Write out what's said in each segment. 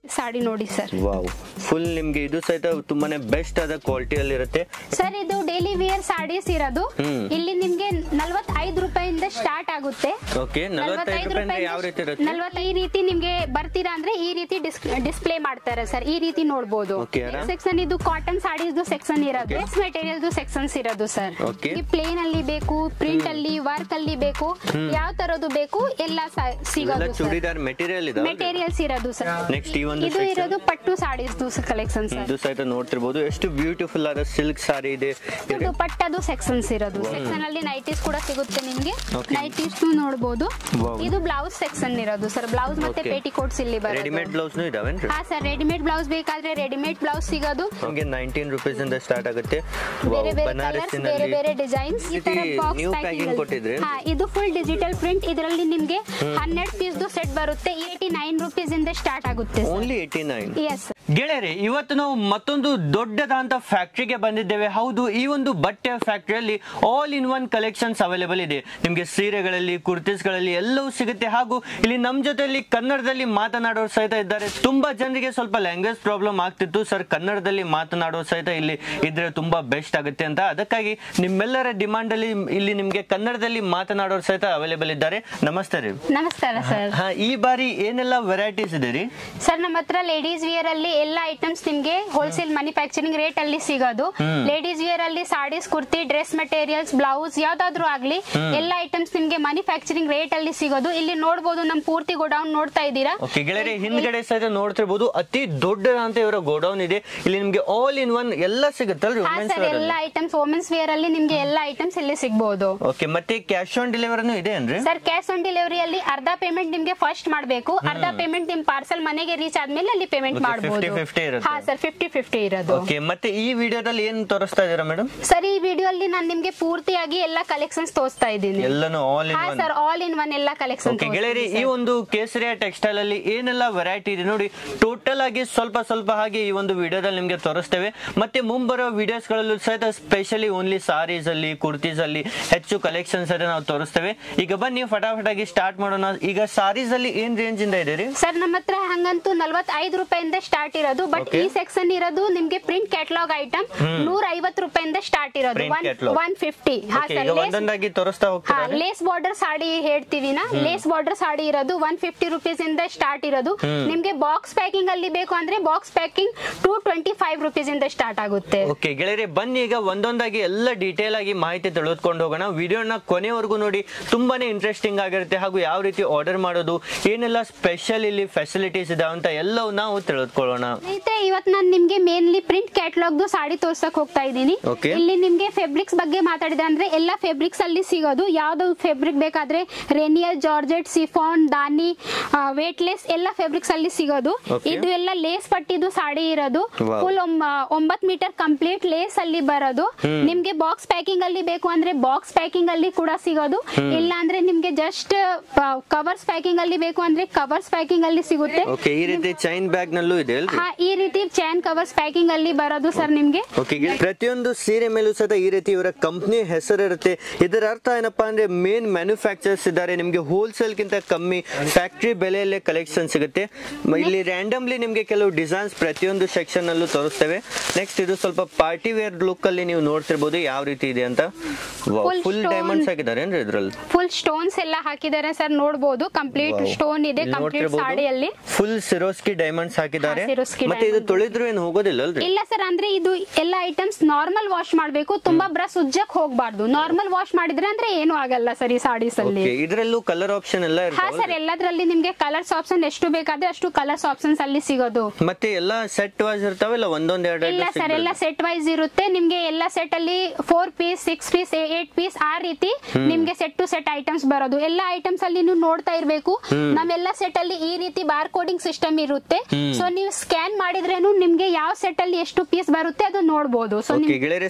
ಸಾಡಿ ನೋಡಿ sir wow full ನಿಮ್ಗೆ ಇದು ಸಹಿತ ತುಂಬಾನೇ ಬೆಸ್ಟ್ ಆದ ಕ್ವಾಲಿಟಿಯಲ್ಲಿ ಇರುತ್ತೆ ಸರ್ ಇದು ಡೈಲಿ ವೇರ್ ಸಾಡೀಸ್ ಇರೋದು ಹ್ಮ್. ಇಲ್ಲಿ ನಿಮ್ಗೆ ನಲ್ವತ್ತೈದು ರೂಪಾಯಿಂದ ಸ್ಟಾರ್ಟ್ ಆಗುತ್ತೆ ಓಕೆ ನಲವತ್ತೈದು ರೂಪಾಯಿ ಅಂದ್ರೆ ಯಾವ ರೀತಿ ಇರುತ್ತೆ ನಲ್ವತ್ತ ಈ ರೀತಿ ನಿಮ್ಗೆ ಬರ್ತೀರಾ ಅಂದ್ರೆ ಈ ರೀತಿ ಡಿಸ್ಪ್ಲೇ ಮಾಡ್ತಾರೆ ಸರ್ ಈ ರೀತಿ ನೋಡ್ಬೋದು Okay, ಆರಾಮ್. ಸೆಕ್ಷನ್ ಇದು ಕಾಟನ್ ಸಾಡೀಸ್ ಸೆಕ್ಷನ್ ಇರೋದು ಡ್ರೆಸ್ ಮೆಟೀರಿಯಲ್ ಸೆಕ್ಷನ್ಸ್ ಇರೋದು ಸರ್ Okay. ಪ್ಲೇನ್ ಅಲ್ಲಿ ಬೇಕು ಪ್ರಿಂಟ್ ಅಲ್ಲಿ ವರ್ಕ್ ಅಲ್ಲಿ ಬೇಕು ಯಾವ ತರದ್ದು ಬೇಕು ಎಲ್ಲ ಸ- ಇವೆಲ್ಲ ಸಿಗೋದು ಸರ್ ಚೂಡಿದಾರ್ ಮೆಟೀರಿಯಲ್ ಇದೆ ಮೆಟೀರಿಯಲ್ಸ್ ಇರೋದು ಸರ್ ನೆಕ್ಸ್ಟ್ ಈ ಒಂದು ಇದು section. ಇರೋದು ಪಟ್ಟು ಸಾಡೀಸ್ ಕಲೆಕ್ಷನ್ ಸರ್ ಇದು ಸಹಿತ ನೋಡ್ತಿರ್ಬೋದು ಎಷ್ಟು ಬ್ಯೂಟಿಫುಲ್ ಆದ ಸಿಲ್ಕ್ ಸಾರಿ ಇದೆ ಇದು ಪಟ್ಟದು ಸೆಕ್ಷನ್ಸ್ ಇರೋದು ಸೆಕ್ಷನ್ ಅಲ್ಲಿ ನೈಟೀಸ್ ಕೂಡ ಸಿಗುತ್ತೆ ನಿಮ್ಗೆ Okay. ನೈಟೀಸ್ ನೋಡಬಹುದು Wow. ಇದು ಬ್ಲೌಸ್ ಸೆಕ್ಷನ್ ಇರೋದು ಸರ್ ಬ್ಲೌಸ್ ಮತ್ತೆ Okay. ಪೇಟಿಕೋಟ್ಸ್ ಇಲ್ಲಿ ರೆಡಿಮೇಡ್ ಬರೋದು ಬ್ಲೌಸ್ನು ಇದಾವೇನ್ರಿ ಹಾ ಸರ್ ರೆಡಿಮೇಡ್ ಬ್ಲೌಸ್ ಬೇಕಾದ್ರೆ ರೆಡಿಮೇಡ್ ಬ್ಲೌಸ್ ಸಿಗೋದು ನಮಗೆ ನೈನ್ಟೀನ್ ರುಪೀಸ್ ಇಂದ ಸ್ಟಾರ್ಟ್ ಆಗುತ್ತೆ ಬೇರೆ ಬೇರೆ ಕಲರ್ಸ್ ಬೇರೆ ಬೇರೆ ಡಿಸೈನ್ಸ್ ಈ ತರ ಬಾಕ್ಸ್ ನೀವು ಪ್ಯಾಕಿಂಗ್ ಕೊಟ್ಟಿದ್ರಿ ಹಾ ಇದು ಫುಲ್ ಡಿಜಿಟಲ್ ಪ್ರಿಂಟ್ ಇದರಲ್ಲಿ ನಿಮ್ಗೆ ಹನ್ನೆರಡು ಪೀಸ್ ಸೆಟ್ ಬರುತ್ತೆ ಏಯ್ಟಿ ನೈನ್ ರುಪೀಸ್ ಇಂದ ಸ್ಟಾರ್ಟ್ ಆಗುತ್ತೆ ಓನ್ಲಿ ಏಯ್ಟಿ ನೈನ್ ಎಸ್ ಗೆಳೆಯರೆ ಇವತ್ತು ನಾವು ಮತ್ತೊಂದು ದೊಡ್ಡದಾದಂತ ಫ್ಯಾಕ್ಟ್ರಿಗೆ ಬಂದಿದ್ದೇವೆ ಹೌದು ಈ ಒಂದು ಬಟ್ಟೆ ಫ್ಯಾಕ್ಟ್ರಿಯಲ್ಲಿ all in one collections available ಇದೆ ನಿಮಗೆ ಸೀರೆಗಳಲ್ಲಿ ಕುರ್ತೀಸ್ಗಳಲ್ಲಿ ಎಲ್ಲವೂ ಸಿಗುತ್ತೆ ಹಾಗೂ ಇಲ್ಲಿ ನಮ್ಮ ಜೊತೆಯಲ್ಲಿ ಕನ್ನಡದಲ್ಲಿ ಮಾತನಾಡೋರು ಸಹಿತ ಇದ್ದಾರೆ ತುಂಬಾ ಜನರಿಗೆ ಸ್ವಲ್ಪ ಲ್ಯಾಂಗ್ವೇಜ್ ಪ್ರಾಬ್ಲಮ್ ಆಗ್ತಿತ್ತು ಸರ್ ಕನ್ನಡದಲ್ಲಿ ಮಾತನಾಡೋ ಸಹಿತ ಇಲ್ಲಿ ಇದ್ರೆ ತುಂಬಾ ಬೆಸ್ಟ್ ಆಗುತ್ತೆ ಅಂತ ಅದಕ್ಕಾಗಿ ನಿಮ್ಮೆಲ್ಲರ ಡಿಮಾಂಡ್ ಅಲ್ಲಿ ಇಲ್ಲಿ ನಿಮ್ಗೆ ಕನ್ನಡದಲ್ಲಿ ಮಾತನಾಡೋರು ಸಹಿತ ಅವೈಲೇಬಲ್ ಇದ್ದಾರೆ ನಮಸ್ತೆ ರೀ ನಮಸ್ಕಾರ ಸರ್ ಹಾ ಈ ಬಾರಿ ಏನೆಲ್ಲ ವೆರೈಟೀಸ್ ಇದೆ ರೀ ಸರ್ ನಮ್ಮ ಹತ್ರ ಲೇಡೀಸ್ ವಿಯರ್ ಅಲ್ಲಿ ಎಲ್ಲ ಐಟಮ್ಸ್ ನಿಮ್ಗೆ ಹೋಲ್ಸೇಲ್ ಮ್ಯಾನುಫ್ಯಾಕ್ಚರಿಂಗ್ ರೇಟ್ ಅಲ್ಲಿ ಸಿಗೋದು ಲೇಡೀಸ್ ವಿಯರ್ ಅಲ್ಲಿ sarees kurti dress materials blouse ಯಾವ್ದಾದ್ರು ಆಗ್ಲಿ ಎಲ್ಲ ಐಟಮ್ಸ್ ನಿಮ್ಗೆ ಮ್ಯಾನುಫ್ಯಾಕ್ಚರಿಂಗ್ ರೇಟ್ ಅಲ್ಲಿ ಸಿಗೋದು ಇಲ್ಲಿ ನೋಡಬಹುದು ನಮ್ ಪೂರ್ತಿ ಗೋಡೌನ್ ನೋಡ್ತಾ ಇದ್ದೀರಾ ಓಕೆ ಗೆಳೆಯರೆ ಹಿಂದ್ಗಡೆ ಸಹಿತ ನೋಡ್ತಿರ್ಬೋದು ಅತಿ ದೊಡ್ಡದಂತ ಇವರ ಗೋಡೌನ್ ಇದೆ ಇಲ್ಲಿ ನಿಮ್ಗೆ ಆಲ್ ಇನ್ ಒನ್ ಎಲ್ಲ ಸಿಗುತ್ತಲ್ರಿ ಹಾ ವುಮೆನ್ಸ್ ಸರ್ ಎಲ್ಲ ಐಟಮ್ಸ್ ವುಮೆನ್ಸ್ ವಿಯರ್ ಅಲ್ಲಿ ನಿಮ್ಗೆ ಎಲ್ಲ ಐಟಮ್ಸ್ ಇಲ್ಲಿ ಸಿಗಬಹುದು ಓಕೆ ಮತ್ತೆ ಕ್ಯಾಶ್ ಆನ್ ಡೆಲಿವರಿನೂ ಇದೆ ಏನ್ರಿ ಸರ್ ಕ್ಯಾಶ್ ಆನ್ ಡೆಲಿವರಿ ಅಲ್ಲಿ ಅರ್ಧ ಪೇಮೆಂಟ್ ನಿಮ್ಗೆ ಫಸ್ಟ್ ಮಾಡಬೇಕು ಅರ್ಧ ಪೇಮೆಂಟ್ ನಿಮ್ ಪಾರ್ಸಲ್ ಮನೆಗೆ ರೀಚ್ ಆದ್ಮೇಲೆ ಅಲ್ಲಿ ಪೇಮೆಂಟ್ Okay, ಮಾಡಬಹುದು 50-50 ಇರುತ್ತೆ. ಹಾ ಸರ್ ಫಿಫ್ಟಿ ಫಿಫ್ಟಿ ಇರೋದು ಓಕೆ ಮತ್ತೆ ಈ ವಿಡಿಯೋದಲ್ಲಿ ಏನ್ ತೋರಿಸ್ತಾ ಇದೀರಾ ಮೇಡಮ್ ಸರ್ ಈ ವಿಡಿಯೋ ಅಲ್ಲಿ ನಾನು ನಿಮ್ಗೆ ಪೂರ್ತಿಯಾಗಿ ಎಲ್ಲ ಕಲೆಕ್ಷನ್ಸ್ ತೋರಿಸ್ತಾ ಇದ್ದೀನಿ ಎಲ್ಲಾನು ಆಲ್ ಇನ್ ಹಾ one sir all in one ಎಲ್ಲ ಕಲೆಕ್ಷನ್ ಓಕೆ ಗೆಳೆಯರಿ ಈ ಒಂದು ಕೇಸರಿಯ ಟೆಕ್ಸ್ಟೈಲ್ ಅಲ್ಲಿ ಏನೆಲ್ಲ ವೆರೈಟಿ ಇದೆ ನೋಡಿ ಟೋಟಲ್ ಆಗಿ ಸ್ವಲ್ಪ ಸ್ವಲ್ಪ ಹಾಗೆ ಈ ಒಂದು ವಿಡಿಯೋದಲ್ಲಿ ನಿಮ್ಗೆ ತೋರಿಸ್ತೇವೆ ಮತ್ತೆ ಮುಂಬರೋ ವಿಡಿಯೋಸ್ ಗಳಲ್ಲೂ ಸಹಿತ ಸ್ಪೆಷಲಿ ಓನ್ಲಿ ಸಾರೀಸ್ ಅಲ್ಲಿ ಕುರ್ತೀಸ್ ಅಲ್ಲಿ ಹೆಚ್ಚು ಕಲೆಕ್ಷನ್ಸ್ ಅಲ್ಲಿ ನಾವು ತೋರಿಸ್ತೇವೆ ಈಗ ಬನ್ನಿ ಫಟಾಫಟ್ ಆಗಿ ಸ್ಟಾರ್ಟ್ ಮಾಡೋಣ ಈಗ ಸಾರೀಸ್ ಅಲ್ಲಿ ಏನ್ ರೇಂಜ್ ಇಂದ ಇದೆ ರೀ ಸರ್ ನಮ್ಮ ಹತ್ರ ಹಂಗಂತೂ ನಲ್ವತ್ತೈದು ರೂಪಾಯಿಂದ ಸ್ಟಾರ್ಟ್ ಇರೋದು ಬಟ್ Okay. ಈ ಸೆಕ್ಷನ್ ಇರೋದು ನಿಮ್ಗೆ ಪ್ರಿಂಟ್ ಕ್ಯಾಟಲಾಗ್ ಐಟಮ್ ನೂರ ಐವತ್ತು ರೂಪಾಯಿಂದ ಸ್ಟಾರ್ಟ್ ಇರೋದು Print catalog. ಒನ್ ಫಿಫ್ಟಿ ಹಾ Okay, ಸರ್ ಈಗ ಒಂದೊಂದಾಗಿ ತೋರಿಸ್ತಾ ಹಾ ಹೋಗ್ತೀರಾ ಲೇಸ್ ಬಾರ್ಡರ್ ಸಾಡಿ ಹೇಳ್ತೀವಿ ನಾ ಲೇಸ್ ಬಾರ್ಡರ್ ಸಾಡಿ ಇರೋದು ಒನ್ ಫಿಫ್ಟಿ ರುಪೀಸ್ ಇಂದ ಸ್ಟಾರ್ಟ್ ಇರೋದು ನಿಮ್ಗೆ ಬಾಕ್ಸ್ ಪ್ಯಾಕಿಂಗ್ ಅಲ್ಲಿ ಬೇಕು ಅಂದ್ರೆ box packing two twenty five rupees ಇಂದ ಸ್ಟಾರ್ಟ್ ಆಗುತ್ತೆ ಓಕೆ ಗೆಳೆಯರೆ ಬನ್ನಿ ಈಗ ಒಂದೊಂದಾಗಿ ಎಲ್ಲ ಡೀಟೇಲ್ ಆಗಿ ಮಾಹಿತಿ ತಿಳಿದುಕೊಂಡು ಹೋಗೋಣ ವಿಡಿಯೋನ ಕೊನೆವರೆಗೂ ನೋಡಿ ತುಂಬಾನೇ ಇಂಟ್ರೆಸ್ಟಿಂಗ್ ಆಗಿರುತ್ತೆ ಹಾಗೂ ಯಾವ ರೀತಿ ಆರ್ಡರ್ ಮಾಡೋದು ಏನೆಲ್ಲ ಸ್ಪೆಷಲ್ ಇಲ್ಲಿ ಫೆಸಿಲಿಟೀಸ್ ಇದೆ ಅಂತ ಎಲ್ಲವೂ ನಾವು ತಿಳಿದುಕೊಳ್ಳೋಣ ಸ್ನೇಹಿತರೆ ಇವತ್ತು ನಾನು ನಿಮ್ಗೆ ಮೇನ್ಲಿ ಪ್ರಿಂಟ್ ಕ್ಯಾಟಲಾಗ್ ಸಾಡಿ ತೋರ್ಸಕ್ ಹೋಗ್ತಾ ಇದ್ದೀನಿ Okay. ಇಲ್ಲಿ ನಿಮ್ಗೆ ಫೆಬ್ರಿಕ್ಸ್ ಬಗ್ಗೆ ಮಾತಾಡಿದೆ ಅಂದ್ರೆ ಎಲ್ಲ ಫೆಬ್ರಿಕ್ಸ್ ಅಲ್ಲಿ ಸಿಗೋದು ಯಾವ್ದು ಫೆಬ್ರಿಕ್ ಬೇಕಾದ್ರೆ ರೆನಿಯಲ್ ಜಾರ್ಜೆಟ್ ಸಿಫಾನ್ ದಾನಿ ವೇಟ್ಲೆಸ್ ಎಲ್ಲ ಫೆಬ್ರಿಕ್ಸ್ ಅಲ್ಲಿ ಸಿಗೋದು Okay. ಇದು ಎಲ್ಲ ಲೇಸ್ ಪಟ್ಟಿದು ಸಾಡಿ ಇರೋದು Wow. ಫುಲ್ ಒಂಬತ್ ಮೀಟರ್ ಕಂಪ್ಲೀಟ್ ಲೇಸ್ ಅಲ್ಲಿ ಬರೋದು ನಿಮ್ಗೆ ಬಾಕ್ಸ್ ಪ್ಯಾಕಿಂಗ್ ಅಲ್ಲಿ ಬೇಕು ಅಂದ್ರೆ ಬಾಕ್ಸ್ ಪ್ಯಾಕಿಂಗ್ ಅಲ್ಲಿ ಕೂಡ ಸಿಗೋದು ಇಲ್ಲ ಅಂದ್ರೆ ನಿಮ್ಗೆ ಜಸ್ಟ್ ಕವರ್ಸ್ ಪ್ಯಾಕಿಂಗ್ ಅಲ್ಲಿ ಬೇಕು ಅಂದ್ರೆ ಕವರ್ಸ್ ಪ್ಯಾಕಿಂಗ್ ಅಲ್ಲಿ ಸಿಗುತ್ತೆ ಓಕೆ ಈ ರೀತಿ ಚೈನ್ ಬ್ಯಾಗ್ ನಲ್ಲೂ ಇದೆ ಅಲ್ರಿ ಹಾ ಈ ರೀತಿ ಚೈನ್ ಕವರ್ಸ್ ಪ್ಯಾಕಿಂಗ್ ಅಲ್ಲಿ ಬರೋದು ಸರ್ ನಿಮ್ಗೆ ಓಕೆ ಪ್ರತಿಯೊಂದು ಸೀರೆ ಮೇಲೂ ಸಹ ಈ ರೀತಿ ಇವರ ಕಂಪ್ನಿ ಹೆಸರು ಇರುತ್ತೆ ಇದರ ಅರ್ಥ ಏನಪ್ಪಾ ಅಂದ್ರೆ ಮೇನ್ ಮ್ಯಾನುಫ್ಯಾಕ್ಚರ್ಸ್ ಇದ್ದಾರೆ ನಿಮಗೆ ಹೋಲ್ಸೇಲ್ ಗಿಂತ ಕಮ್ಮಿ ಫ್ಯಾಕ್ಟ್ರಿ ಬೆಲೆಯಲ್ಲೇ ಕಲೆಕ್ಷನ್ ಸಿಗುತ್ತೆ ಮ- ಇಲ್ಲಿ ರ್ಯಾಂಡಮ್ಲಿ ನಿಮಗೆ ಕೆಲವು ಡಿಸೈನ್ಸ್ ಪ್ರತಿಯೊಂದು ಸೆಕ್ಷನ್ ಅಲ್ಲೂ ತೋರಿಸ್ತೇವೆ ನೆಕ್ಸ್ಟ್ ಇದು ಸ್ವಲ್ಪ ಪಾರ್ಟಿ ವೇರ್ ಲುಕ್ ಅಲ್ಲಿ ನೀವು ನೋಡ್ತಿರ್ಬೋದು ಯಾವ ರೀತಿ ಇದೆ ಅಂತ Full ಫುಲ್ stone. ಡೈಮಂಡ್ಸ್ ಹಾಕಿದ್ದಾರೆ ಏನ್ರಿ ಇದ್ರಲ್ಲಿ ಫುಲ್ ಸ್ಟೋನ್ಸ್ ಎಲ್ಲ ಹಾಕಿದ್ದಾರೆ ಸರ್ ನೋಡ್ಬೋದು ಕಂಪ್ಲೀಟ್ ಸ್ಟೋನ್ ಇದೆ ಕಂಪ್ಲೀಟ್ ಸಾಡಿಯಲ್ಲಿ ಫುಲ್ ಸಿರೋಸ್ಕಿ ಡೈಮಂಡ್ಸ್ ಹಾಕಿದ್ದಾರೆ ಹಾ, ಸಿರೋಸ್ಕಿ ಮತ್ತೆ ಇದು diamond. ತೊಳೆದ್ರು ಏನು ಹೋಗೋದಿಲ್ಲ ಅಲ್ರಿ ಇಲ್ಲ ಸರ್ ಅಂದ್ರೆ ಇದು ಎಲ್ಲ ಐಟಮ್ಸ್ ನಾರ್ಮಲ್ ವಾಶ್ ಮಾಡ್ಬೇಕು ತುಂಬಾ ಬ್ರಷ್ ಉಜ್ಜಕ್ ಹೋಗ್ಬಾರ್ದು ನಾರ್ಮಲ್ ವಾಶ್ ಮಾಡಿದ್ರೆ ಅಂದ್ರೆ ಏನು ಆಗಲ್ಲ ಸರ್ ಈ ಸಾಡೀಸ್ ಅಲ್ಲಿ ಓಕೆ ಇದರಲ್ಲೂ ಕಲರ್ ಆಪ್ಷನ್ ಎಲ್ಲ ಹಾ ಇರ್ತಾವಲ್ರಿ? ಸರ್ ಎಲ್ಲದ್ರಲ್ಲಿ ನಿಮ್ಗೆ ಕಲರ್ಸ್ ಆಪ್ಷನ್ ಎಷ್ಟು ಬೇಕಾದ್ರೆ ಅಷ್ಟು ಕಲರ್ಸ್ ಆಪ್ಷನ್ಸ್ ಅಲ್ಲಿ ಸಿಗೋದು ಮತ್ತೆ ಎಲ್ಲ ಸೆಟ್ ವಾಯ್ಸ್ ಇರ್ತಾವಲ್ಲ ಒಂದೊಂದ್ ಎರಡು ಇಲ್ಲ ಸರ್ ಎಲ್ಲ ಸೆಟ್ ವೈಸ್ ಇರುತ್ತೆ ನಿಮ್ಗೆ ಎಲ್ಲ ಸೆಟ್ ಅಲ್ಲಿ four piece six piece eight piece ಆ ರೀತಿ ನಿಮ್ಗೆ ಸೆಟ್ ಟು ಸೆಟ್ ಐಟಮ್ಸ್ ಬರೋದು ಎಲ್ಲ ಐಟಮ್ಸ್ ಅಲ್ಲಿ ನೀವು ನೋಡ್ತಾ ಇರ್ಬೇಕು ನಮ್ಮೆಲ್ಲ ಸೆಟ್ ಅಲ್ಲಿ ಈ ರೀತಿ ಬಾರ್ ಕೋಡಿಂಗ್ ಸಿಸ್ಟಮ್ ಇರುತ್ತೆ ಸೊ ನೀವು ಸ್ಕ್ಯಾನ್ ಮಾಡಿದ್ರೇನು ನಿಮ್ಗೆ ಯಾವ ಸೆಟ್ ಅಲ್ಲಿ ಎಷ್ಟು ಪೀಸ್ ಬರುತ್ತೆ ಅದು ನೋಡ್ಬೋದು ಸೊ ಓಕೆ ಗೆಳೆಯರೆ